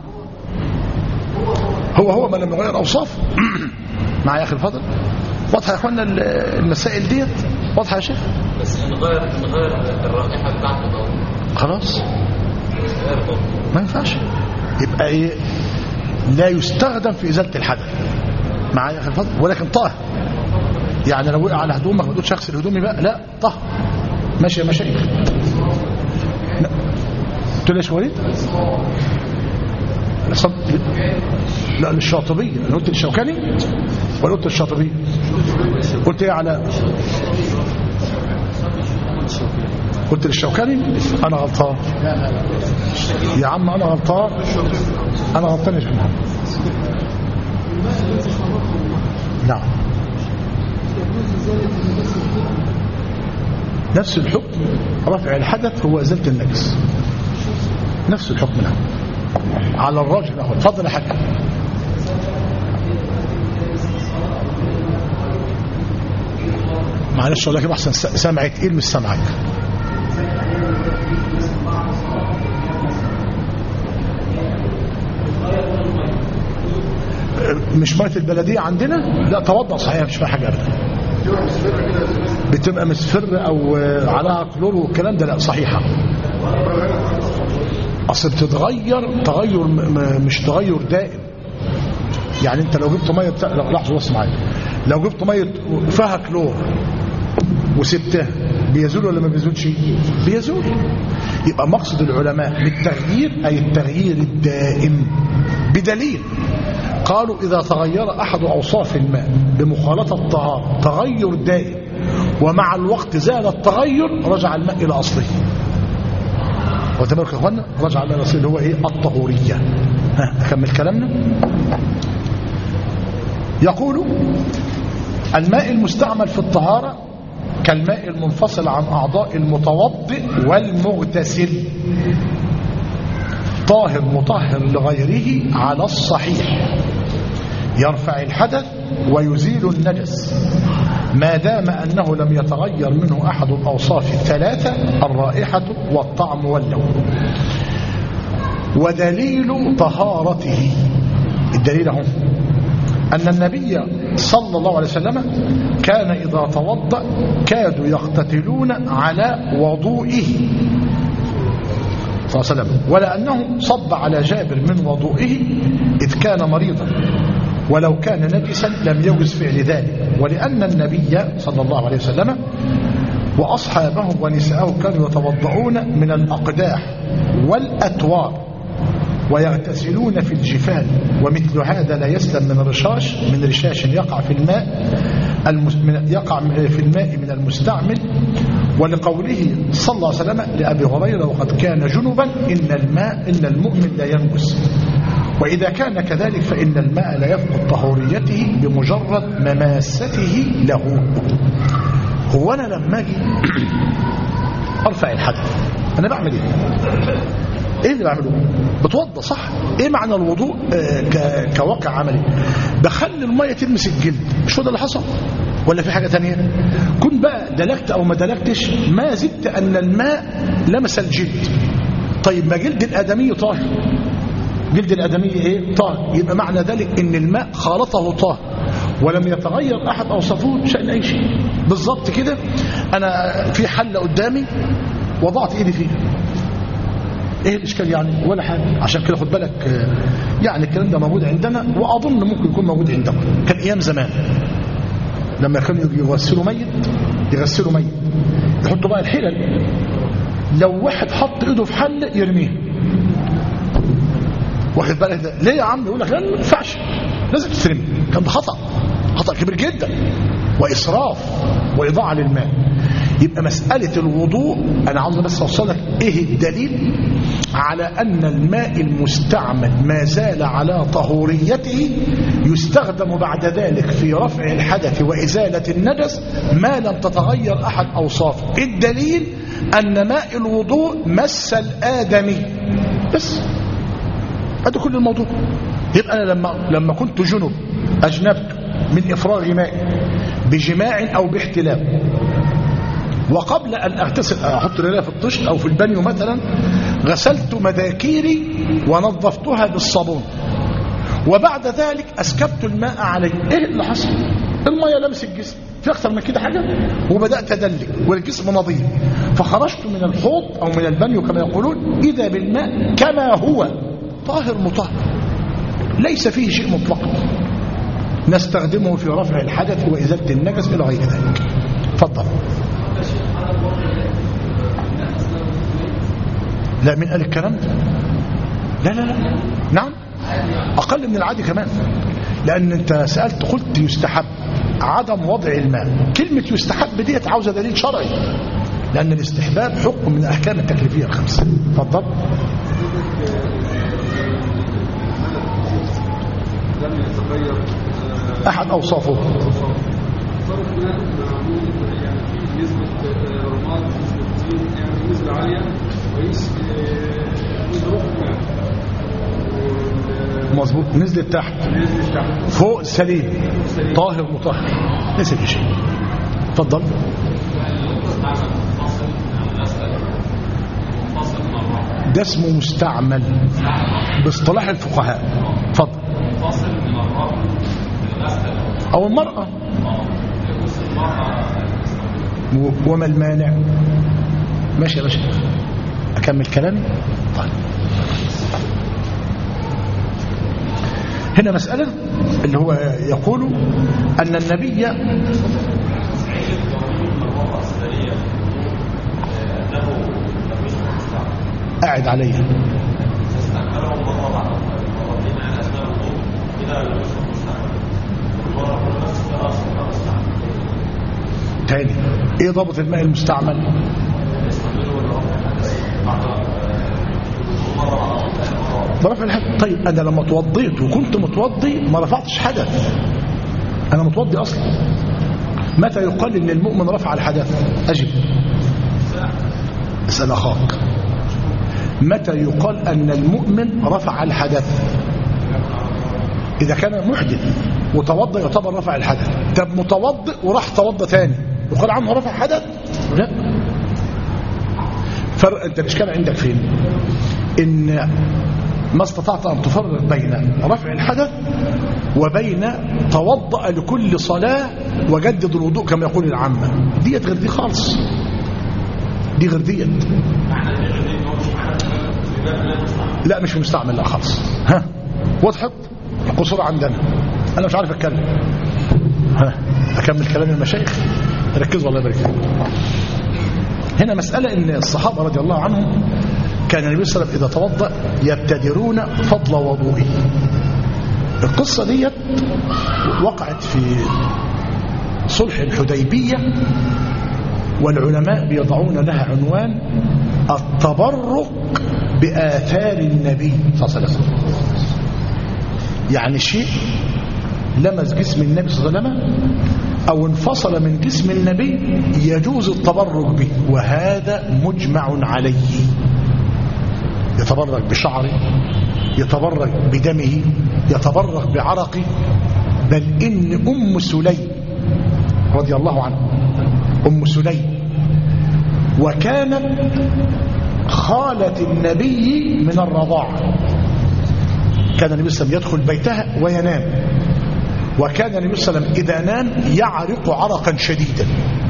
هو هو ما لم يغير اوصاف معايا يا اخي الفضل واضحه يا اخوانا المسائل ديت واضحه يا شيخ بس نغير نغير الرائحه بتاعته ده خلاص غير برضه. ما ينفعش يبقى ايه لا يستخدم في ازاله الحدث معايا يا اخي الفضل ولكن طاهر يعني لو وقع على هدومك ما تقولش اغسل هدومي بقى لا طهر ماشي يا مشايخ لا. قلت له ايش وليد لا صد... لا للشاطبية انا قلت للشوكاني ولا قلت للشاطبية قلت ايه على قلت للشوكاني انا غلطان يا عم انا غلطان انا غلطان يا شيخ محمد نعم نفس الحكم رفع الحدث هو ازاله النجس نفس الحكم نعم على الراجل اهو اتفضل يا حاج معلش والله كده احسن سامعك تقيل مش سامعك مش ميه البلديه عندنا لا توضا صحيح مش فيها حاجه ابدا بتبقى مصفرة او عليها كلور والكلام ده لا صحيحه اصل بتتغير تغير م- م- مش تغير دائم يعني انت لو جبت ميه بتا... لو- لحظه بس معايا لو جبت ميه فيها كلور وسبتها بيزول ولا ما بيزولش بيزول يبقى مقصد العلماء بالتغيير اي التغيير الدائم بدليل قالوا إذا تغير أحد أوصاف الماء بمخالطة الطهارة تغير دائم ومع الوقت زال التغير رجع الماء إلى أصله وتبارك يا اخوانا رجع الماء إلى أصله اللي هو إيه الطهورية ها أكمل كلامنا يقول الماء المستعمل في الطهارة كالماء المنفصل عن أعضاء المتوضئ والمغتسل طاهر مطهر لغيره على الصحيح يرفع الحدث ويزيل النجس ما دام أنه لم يتغير منه أحد الأوصاف الثلاثة الرائحة والطعم واللون ودليل طهارته الدليل هو أن النبي صلى الله عليه وسلم كان إذا توضأ كادوا يقتتلون على وضوئه صلى الله عليه وسلم ولأنه صب على جابر من وضوئه إذ كان مريضا ولو كان نجسا لم يجز فعل ذلك ولأن النبي صلى الله عليه وسلم وأصحابه ونساءه كانوا يتوضؤون من الأقداح والأتوار ويغتسلون في الجفان ومثل هذا لا يسلم من رشاش من رشاش يقع في الماء المس... من- يقع في الماء من المستعمل ولقوله صلى الله عليه وسلم لأبي هريرة وقد كان جنبا إن الماء إن المؤمن لا ينجس وإذا كان كذلك فإن الماء لا يفقد طهوريته بمجرد مماسته له هو أنا لما أجي أرفع الحدث أنا بعمل إيه ايه اللي بعمله بتوضى صح ايه معنى الوضوء آه ك- كواقع عملي بخلي الميه تلمس الجلد مش هو ده اللي حصل ولا في حاجه تانية كن بقى دلكت او ما دلكتش ما زدت ان الماء لمس الجلد طيب ما جلد الادمي طاهر جلد الادمي ايه طاهر يبقى معنى ذلك ان الماء خالطه طاهر ولم يتغير احد اوصافه شان اي شيء بالظبط كده انا في حله قدامي وضعت ايدي فيها ايه الاشكال يعني ولا حاجه عشان كده خد بالك آه، يعني الكلام ده موجود عندنا واظن ممكن يكون موجود عندكم كان ايام زمان لما كانوا يغسلوا ميت يغسلوا ميت يحطوا بقى الحلل لو واحد حط ايده في حل يرميه واخد بالك ده ليه يا عم يقول لك لا ما ينفعش لازم تترمي كان ده خطا خطا كبير جدا واسراف واضاعه للماء يبقى مساله الوضوء انا عاوز بس اوصل لك ايه الدليل على ان الماء المستعمل ما زال على طهوريته يستخدم بعد ذلك في رفع الحدث وازاله النجس ما لم تتغير احد اوصافه الدليل ان ماء الوضوء مس الادمي بس هذا كل الموضوع يبقى أنا لما, لما كنت جنب أجنبت من إفراغ ماء بجماع أو باحتلام وقبل أن أغتسل أحط رجلي في الطشت أو في البانيو مثلا غسلت مذاكيري ونظفتها بالصابون وبعد ذلك أسكبت الماء عليه إيه اللي حصل المية لمس الجسم في أكثر من كده حاجة وبدأت أدلك والجسم نظيف فخرجت من الحوض أو من البانيو كما يقولون إذا بالماء كما هو طاهر مطهر ليس فيه شيء مطلق نستخدمه في رفع الحدث وإزالة النجس إلى غير ذلك تفضل لا من قال الكلام ده لا لا لا نعم أقل من العادي كمان لأن أنت سألت قلت يستحب عدم وضع الماء كلمة يستحب ديت عاوزة دليل شرعي لأن الاستحباب حكم من الأحكام التكليفية الخمسة تفضل لم يتغير آه، أحد أوصافه صرف ماء معمول يعني فيه نسبة آه، رماد نسبة طين يعني نسبة عالية كويس آه، نسبة ماء وال- مظبوط نزلت تحت نسبة تحت فوق سليم طاهر مطهر ليس في شيء تفضل ده اسمه مستعمل باصطلاح الفقهاء تفضل او المرأة و- وما المانع ماشي يا باشا اكمل كلامي طيب هنا مسألة اللي هو يقول أن النبي قاعد عليه تاني ايه ضابط الماء المستعمل برفع الحدث طيب انا لما توضيت وكنت متوضي ما رفعتش حدث انا متوضي اصلا متى يقال ان المؤمن رفع الحدث اجب اسال اخاك متى يقال ان المؤمن رفع الحدث اذا كان محدث وتوضا يعتبر رفع الحدث طب متوضئ وراح توضى تاني يقال عنه رفع حدث لا فرق انت الاشكال عندك فين ان ما استطعت أن تفرق بين رفع الحدث وبين توضأ لكل صلاة وجدد الوضوء كما يقول العامة ديت غير دي خالص دي غير ديت لا مش مستعمل لا خالص ها وضحت القصور عندنا انا مش عارف اتكلم ها اكمل كلام المشايخ ركزوا الله يبارك فيكم هنا مسألة ان الصحابة رضي الله عنهم كان النبي صلى الله عليه وسلم إذا توضأ يبتدرون فضل وضوئه القصة ديت وقعت في صلح الحديبية والعلماء بيضعون لها عنوان التبرك بآثار النبي صلى الله عليه وسلم يعني شيء لمس جسم النبي صلى الله عليه وسلم أو انفصل من جسم النبي يجوز التبرك به وهذا مجمع عليه يتبرك بشعره يتبرك بدمه يتبرك بعرقه بل إن أم سليم رضي الله عنها أم سليم وكانت خالة النبي من الرضاعة كان النبي صلى الله عليه وسلم يدخل بيتها وينام وكان النبي صلى الله عليه وسلم إذا نام يعرق عرقا شديدا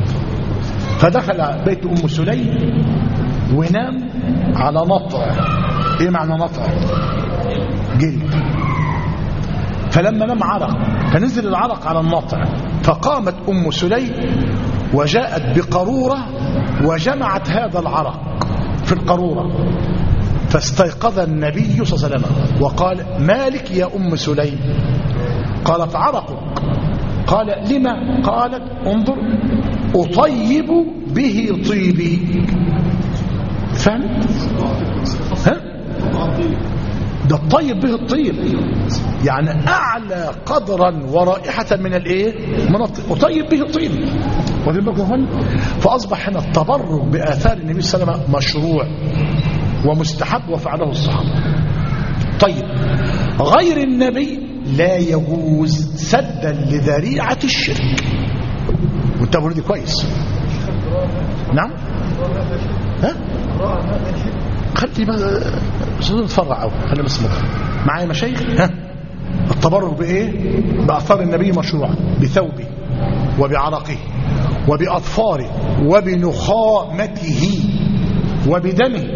فدخل بيت أم سليم ونام على نطع إيه معنى نطع جلد فلما نام عرق فنزل العرق على النطع فقامت أم سليم وجاءت بقارورة وجمعت هذا العرق في القارورة فاستيقظ النبي صلى الله عليه وسلم وقال مالك يا أم سليم قالت عرقك قال لما قالت انظر أطيب به طيبي فهم ها ده الطيب به الطيب يعني أعلى قدرا ورائحة من الإيه من الطيب وطيب به الطيب واخدين بالكم يا اخوان؟ فأصبح هنا التبرك بآثار النبي صلى الله عليه وسلم مشروع ومستحب وفعله الصحابة طيب غير النبي لا يجوز سدا لذريعة الشرك وانتبهوا دي كويس نعم ها خلي بقى بس نتفرع قوي خلي بس مضر معايا مشايخ ها التبرك بايه باثار النبي مشروعا بثوبه وبعرقه وباظفاره وبنخامته وبدمه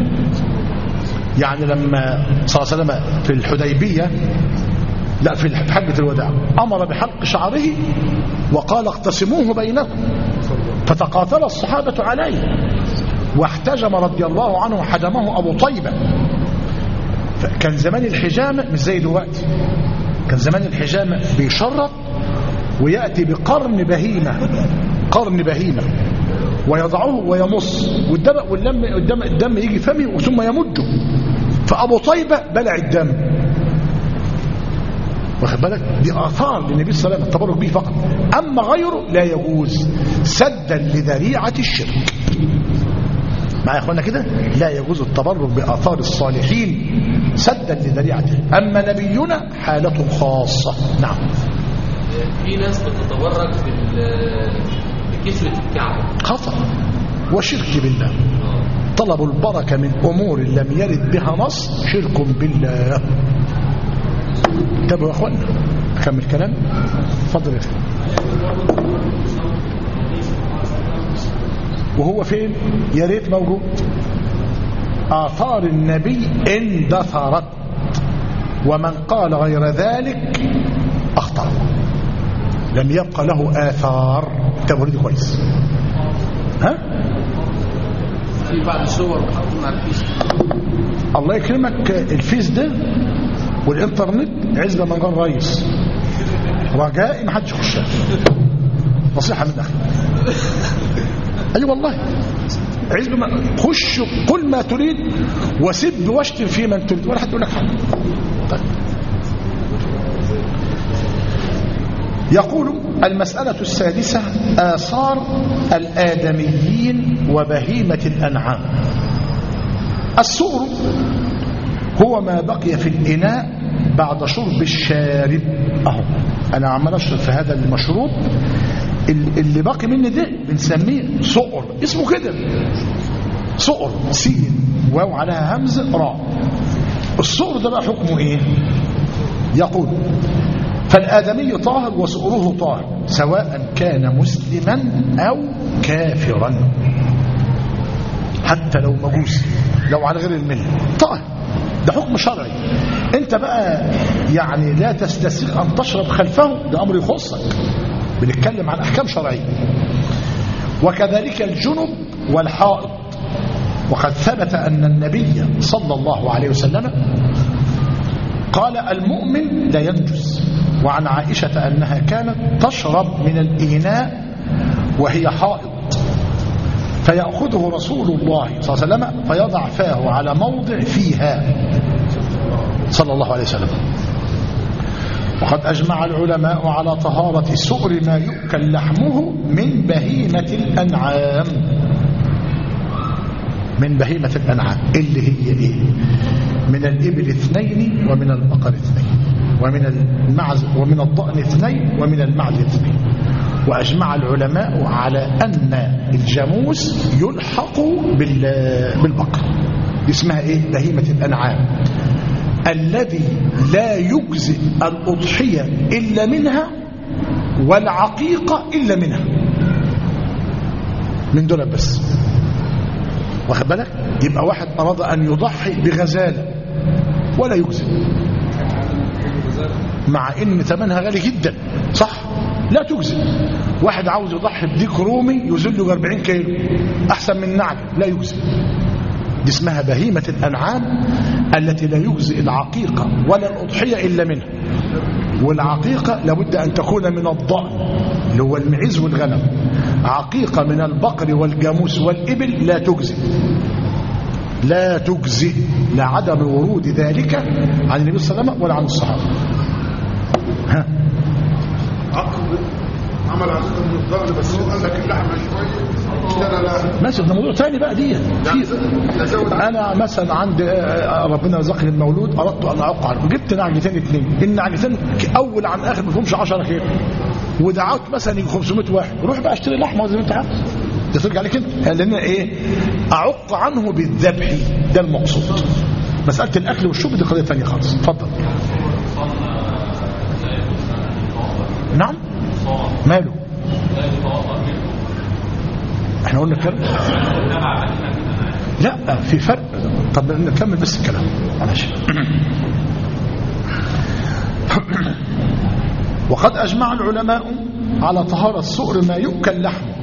يعني لما صلى الله عليه وسلم في الحديبيه لا في حجة الوداع أمر بحلق شعره وقال اقتسموه بينكم فتقاتل الصحابة عليه واحتجم رضي الله عنه حجمه أبو طيبة كان زمان الحجامة مش زي دلوقتي كان زمان الحجامة بيشرط ويأتي بقرن بهيمة قرن بهيمة ويضعه ويمص والدم واللم الدم, الدم يجي فمه ثم يمده فأبو طيبة بلع الدم واخد بالك دي آثار للنبي صلى الله عليه وسلم التبرك به فقط أما غيره لا يجوز سدا لذريعة الشرك معايا يا اخوانا كده لا يجوز التبرك بآثار الصالحين سدا لذريعته أما نبينا حالة خاصة نعم في ناس بتتبرك بال- بكسوة الكعبة خطأ وشرك بالله طلب البركة من أمور لم يرد بها نص شرك بالله انتبهوا يا اخوانا اكمل كلام اتفضل يا اخي وهو فين يا ريت موجود آثار النبي اندثرت ومن قال غير ذلك أخطأ لم يبقى له آثار انتبهوا دي كويس ها في بعض الصور محطوطين على الفيس الله يكرمك الفيس ده والانترنت عزبة من غير رئيس رجائي ما حدش يخشها نصيحة من اخي اي أيوة والله عزبة ما خش قل ما تريد وسب واشتم في من تريد ولا حد يقول لك حاجه طيب يقول المسألة السادسة آثار الآدميين وبهيمة الأنعام السؤر هو ما بقي في الإناء بعد شرب الشارب أهو أنا عمال أشرب في هذا المشروب ال- اللي باقي مني ده بنسميه سؤر اسمه كده سؤر سين واو عليها همز راء السؤر ده بقى حكمه ايه يقول فالآدمي طاهر وسؤره طاهر سواء كان مسلما أو كافرا حتى لو مجوسي لو على غير المله طاهر ده حكم شرعي انت بقى يعني لا تستسيغ ان تشرب خلفه ده امر يخصك بنتكلم عن احكام شرعيه وكذلك الجنب والحائط وقد ثبت ان النبي صلى الله عليه وسلم قال المؤمن لا ينجس وعن عائشه انها كانت تشرب من الاناء وهي حائط فيأخذه رسول الله صلى الله عليه وسلم فيضع فاه على موضع فيها صلى الله عليه وسلم وقد أجمع العلماء على طهارة سؤر ما يؤكل لحمه من بهيمة الأنعام من بهيمة الأنعام اللي هي إيه من الإبل اثنين ومن البقر اثنين ومن المعز ومن الضأن اثنين ومن المعز اثنين وأجمع العلماء على أن الجاموس يلحق بال- بالبقر دي اسمها إيه بهيمة الأنعام الذي لا يجزئ الأضحية إلا منها والعقيقة إلا منها من دول بس واخد بالك يبقى واحد أراد أن يضحي بغزالة ولا يجزئ مع ان ثمنها غالي جدا صح لا تجزئ واحد عاوز يضحي بديك رومي يزل له 40 كيلو احسن من نعجه لا يجزئ دي اسمها بهيمة الأنعام التي لا يجزئ العقيقة ولا الأضحية إلا منها والعقيقة لابد أن تكون من الضأن اللي هو المعز والغنم عقيقة من البقر والجاموس والإبل لا تجزئ لا تجزئ لعدم ورود ذلك عن النبي صلى الله عليه وسلم ولا عن الصحابة ها عقل عمل عقيقة من الضغط بس هو قال لك اللحمة شوية اشترى لها ماشي ده موضوع تاني بقى دي في نزود انا مثلا عند آه، ربنا رزقني المولود اردت ان اعق عنه جبت نعجتين اثنين النعجتين اول عن اخر ما فيهمش 10 خير ودعوت مثلا يجي 500 واحد روح بقى اشتري لحمه زي ما انت عاوز ده ترجع عليك انت لان ايه اعق عنه بالذبح ده المقصود مساله الاكل والشرب دي قضيه ثانيه خالص اتفضل نعم ماله احنا قلنا الكلام لا في فرق طب نكمل بس الكلام معلش وقد أجمع العلماء على طهارة سؤر ما يؤكل لحمه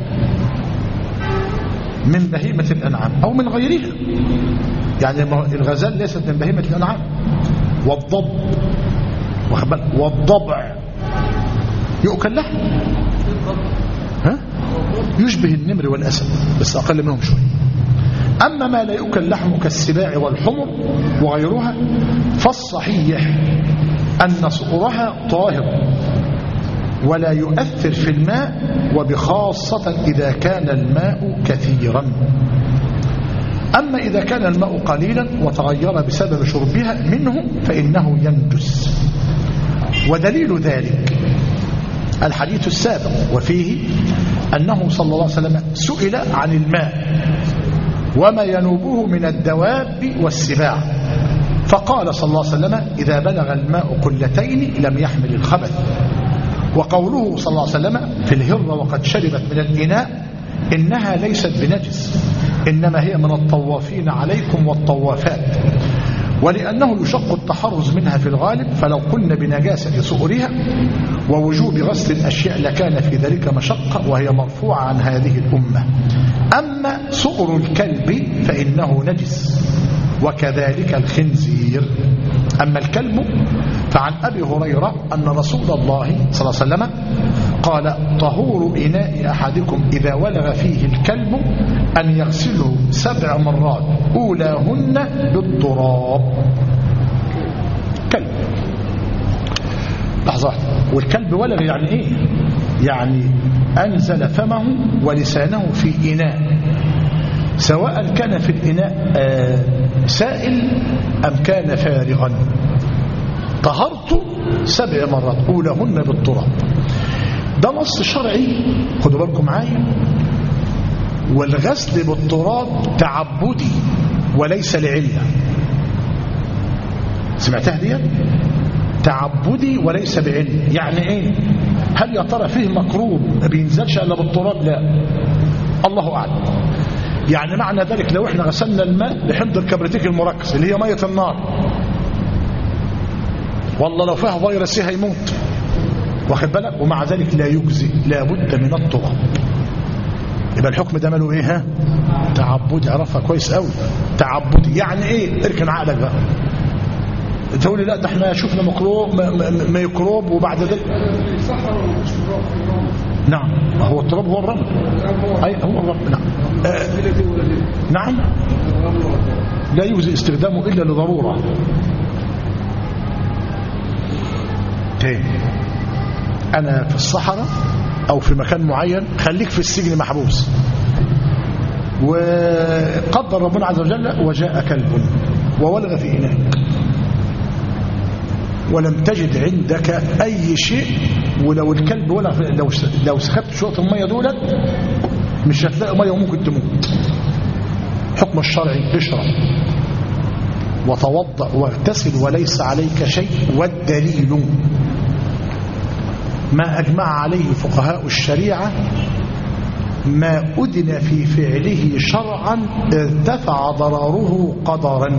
من بهيمة الأنعام أو من غيرها يعني ما- الغزال ليست من بهيمة الأنعام والضب واخد بالك؟ والضبع يؤكل لحم ها؟ يشبه النمر والأسد بس أقل منهم شوية أما ما لا يؤكل لحمه كالسباع والحمر وغيرها فالصحيح أن صقرها طاهر ولا يؤثر في الماء وبخاصة إذا كان الماء كثيرا أما إذا كان الماء قليلا وتغير بسبب شربها منه فإنه ينجس ودليل ذلك الحديث السابق وفيه أنه صلى الله عليه وسلم سئل عن الماء وما ينوبه من الدواب والسباع فقال صلى الله عليه وسلم إذا بلغ الماء قلتين لم يحمل الخبث وقوله صلى الله عليه وسلم في الهرة وقد شربت من الإناء إنها ليست بنجس إنما هي من الطوافين عليكم والطوافات ولأنه يشق التحرز منها في الغالب فلو قلنا بنجاسة سؤرها ووجوب غسل الأشياء لكان في ذلك مشقة وهي مرفوعة عن هذه الأمة أما سؤر الكلب فإنه نجس وكذلك الخنزير أما الكلب فعن أبي هريرة أن رسول الله صلى الله عليه وسلم قال طهور إناء أحدكم إذا ولغ فيه الكلب أن يغسله سبع مرات أولاهن بالتراب كلب لحظة واحدة. والكلب ولغ يعني إيه يعني أنزل فمه ولسانه في إناء سواء كان في الإناء آه، سائل أم كان فارغا طهرت سبع مرات أولهن بالتراب ده نص شرعي خدوا بالكم معايا والغسل بالتراب تعبدي وليس لعلة سمعتها دي تعبدي وليس بعلم يعني ايه هل يا ترى فيه مكروب ما بينزلش الا بالتراب لا الله اعلم يعني معنى ذلك لو احنا غسلنا الماء بحمض الكبريتيك المركز اللي هي ميه النار والله لو فيها فيروس سي هيموت واخد بالك ومع ذلك لا يجزي لابد من التراب يبقى الحكم ده ماله ايه ها تعبدي عرفها كويس قوي تعبدي يعني ايه اركن عقلك بقى تقول لي لا ده احنا شفنا ميكروب م- م- ميكروب وبعد ذلك صحراء ولا مش تراب في الرمل نعم هو التراب هو الرمل اي هو الرمل نعم آه ولا دي ولا دي نعم الرمل ولا التراب لا يجزي استخدامه الا لضروره تاني انا في الصحراء او في مكان معين خليك في السجن محبوس وقدر ربنا عز وجل وجاء كلب وولغ في اناء ولم تجد عندك اي شيء ولو الكلب ولغ في لو لو سخبت شويه الميه دولت مش هتلاقي ميه وممكن تموت حكم الشرعي اشرب وتوضأ واغتسل وليس عليك شيء والدليل ما أجمع عليه فقهاء الشريعة ما أدن في فعله شرعا ارتفع ضرره قدرا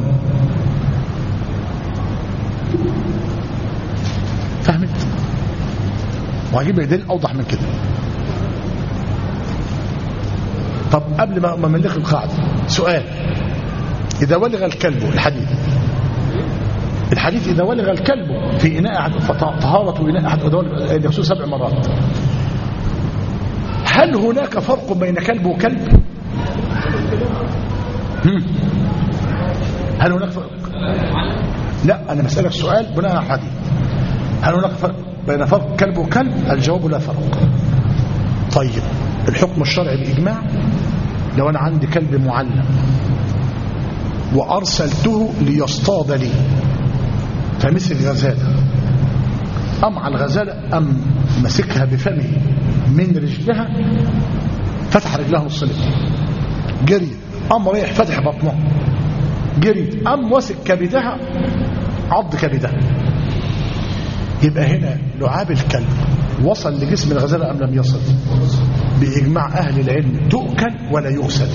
فهمت وهجيب لك دليل أوضح من كده طب قبل ما ما نلغي القاعدة سؤال إذا ولغ الكلب الحديث الحديث إذا ولغ الكلب في إناء أحد فطهارة إناء أحد يغسل سبع مرات هل هناك فرق بين كلب وكلب هم؟ هل هناك فرق لا أنا مسألك سؤال بناء على الحديث هل هناك فرق بين فرق كلب وكلب الجواب لا فرق طيب الحكم الشرعي بإجماع لو أنا عندي كلب معلم وأرسلته ليصطاد لي فمثل غزالة أم على الغزالة أم مسكها بفمه من رجلها فتح رجلها الصلب جري أم رايح فتح بطنها جري أم وسك كبدها عض كبدها يبقى هنا لعاب الكلب وصل لجسم الغزالة أم لم يصل بإجماع أهل العلم تؤكل ولا يغسل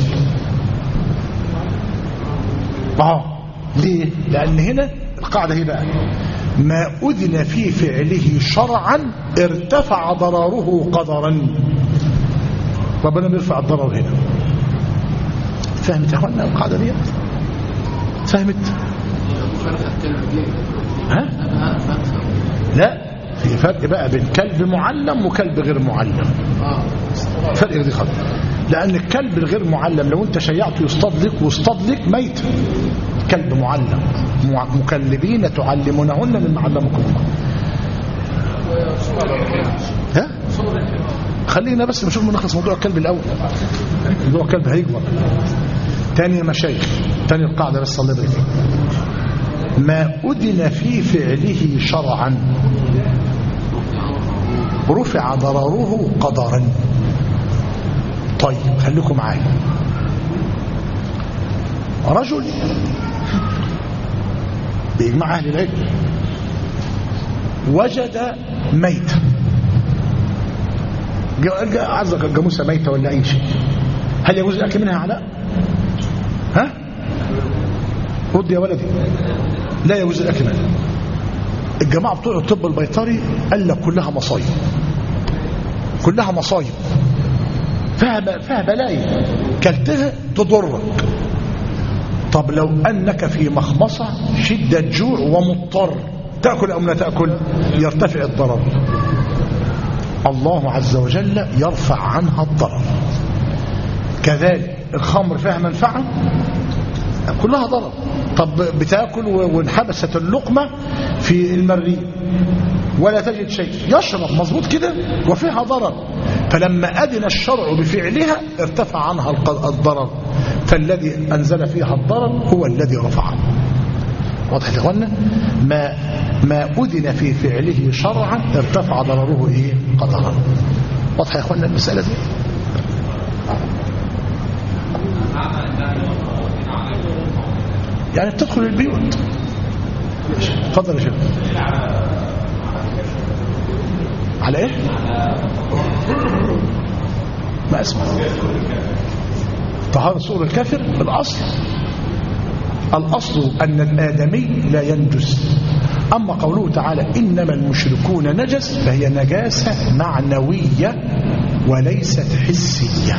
اه ليه لأن هنا القاعدة هي بقى ما أذن في فعله شرعا ارتفع ضرره قدرا ربنا بيرفع الضرر هنا فهمت يا اخوانا القاعدة دي فهمت فرق الكلب دي ها انا فاهم لا في فرق بقى بين كلب معلم وكلب غير معلم اه فرق دي خالص لأن الكلب الغير معلم لو أنت شيعته يصطاد لك واصطاد لك ميت كلب معلم مع- مكلبين تعلمونهن مما علمكم الله ها خلينا بس نشوف نخلص موضوع الكلب الأول موضوع الكلب هيكبر تاني يا مشايخ تاني القاعدة بس الله يبارك فيك. ما أدن في فعله شرعا رفع ضرره قدرا طيب خليكم معايا رجل بإجماع أهل العلم وجد ميتا جا- جا- عزك الجاموسة ميتة ولا أي شيء هل يجوز الأكل منها علاء ها رد يا ولدي لا يجوز الأكل منها الجماعة بتوع الطب البيطري قال لك كلها مصايب كلها مصايب فيها ب- فيها بلايا كلتها تضرك طب لو أنك في مخمصة شدة جوع ومضطر تأكل أم لا تأكل يرتفع الضرر الله عز وجل يرفع عنها الضرر كذلك الخمر فيها منفعة كلها ضرر طب بتاكل و- وانحبست اللقمة في المريء ولا تجد شيء يشرب مظبوط كده وفيها ضرر فلما أذن الشرع بفعلها ارتفع عنها الق- الضرر فالذي أنزل فيها الضرر هو الذي رفعه واضح يا اخوانا ما ما أذن في فعله شرعا ارتفع ضرره ايه قدرا واضح يا اخوانا المسألة دي يعني بتدخل البيوت اتفضل يا شيخ على ايه ما اسمع طهارة صور الكافر الأصل الأصل أن الآدمي لا ينجس أما قوله تعالى إنما المشركون نجس فهي نجاسة معنوية وليست حسية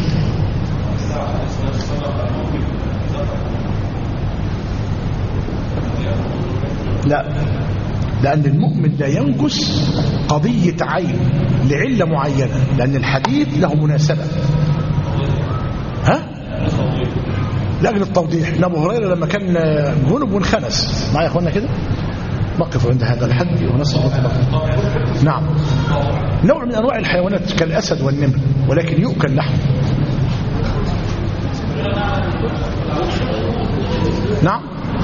لا لأن المؤمن لا ينجس قضية عين لعلة معينة لأن الحديث له مناسبة ها؟ لأجل التوضيح إن أبو هريرة لما كان جنب وانخنس معايا يا أخوانا كده نقف عند هذا الحد ونسأل الله العافية. نعم نوع من أنواع الحيوانات كالأسد والنمر ولكن يؤكل لحم نعم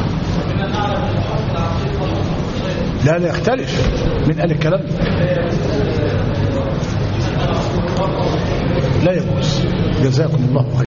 لا لا يختلف من قال الكلام لا يجوز جزاكم الله خير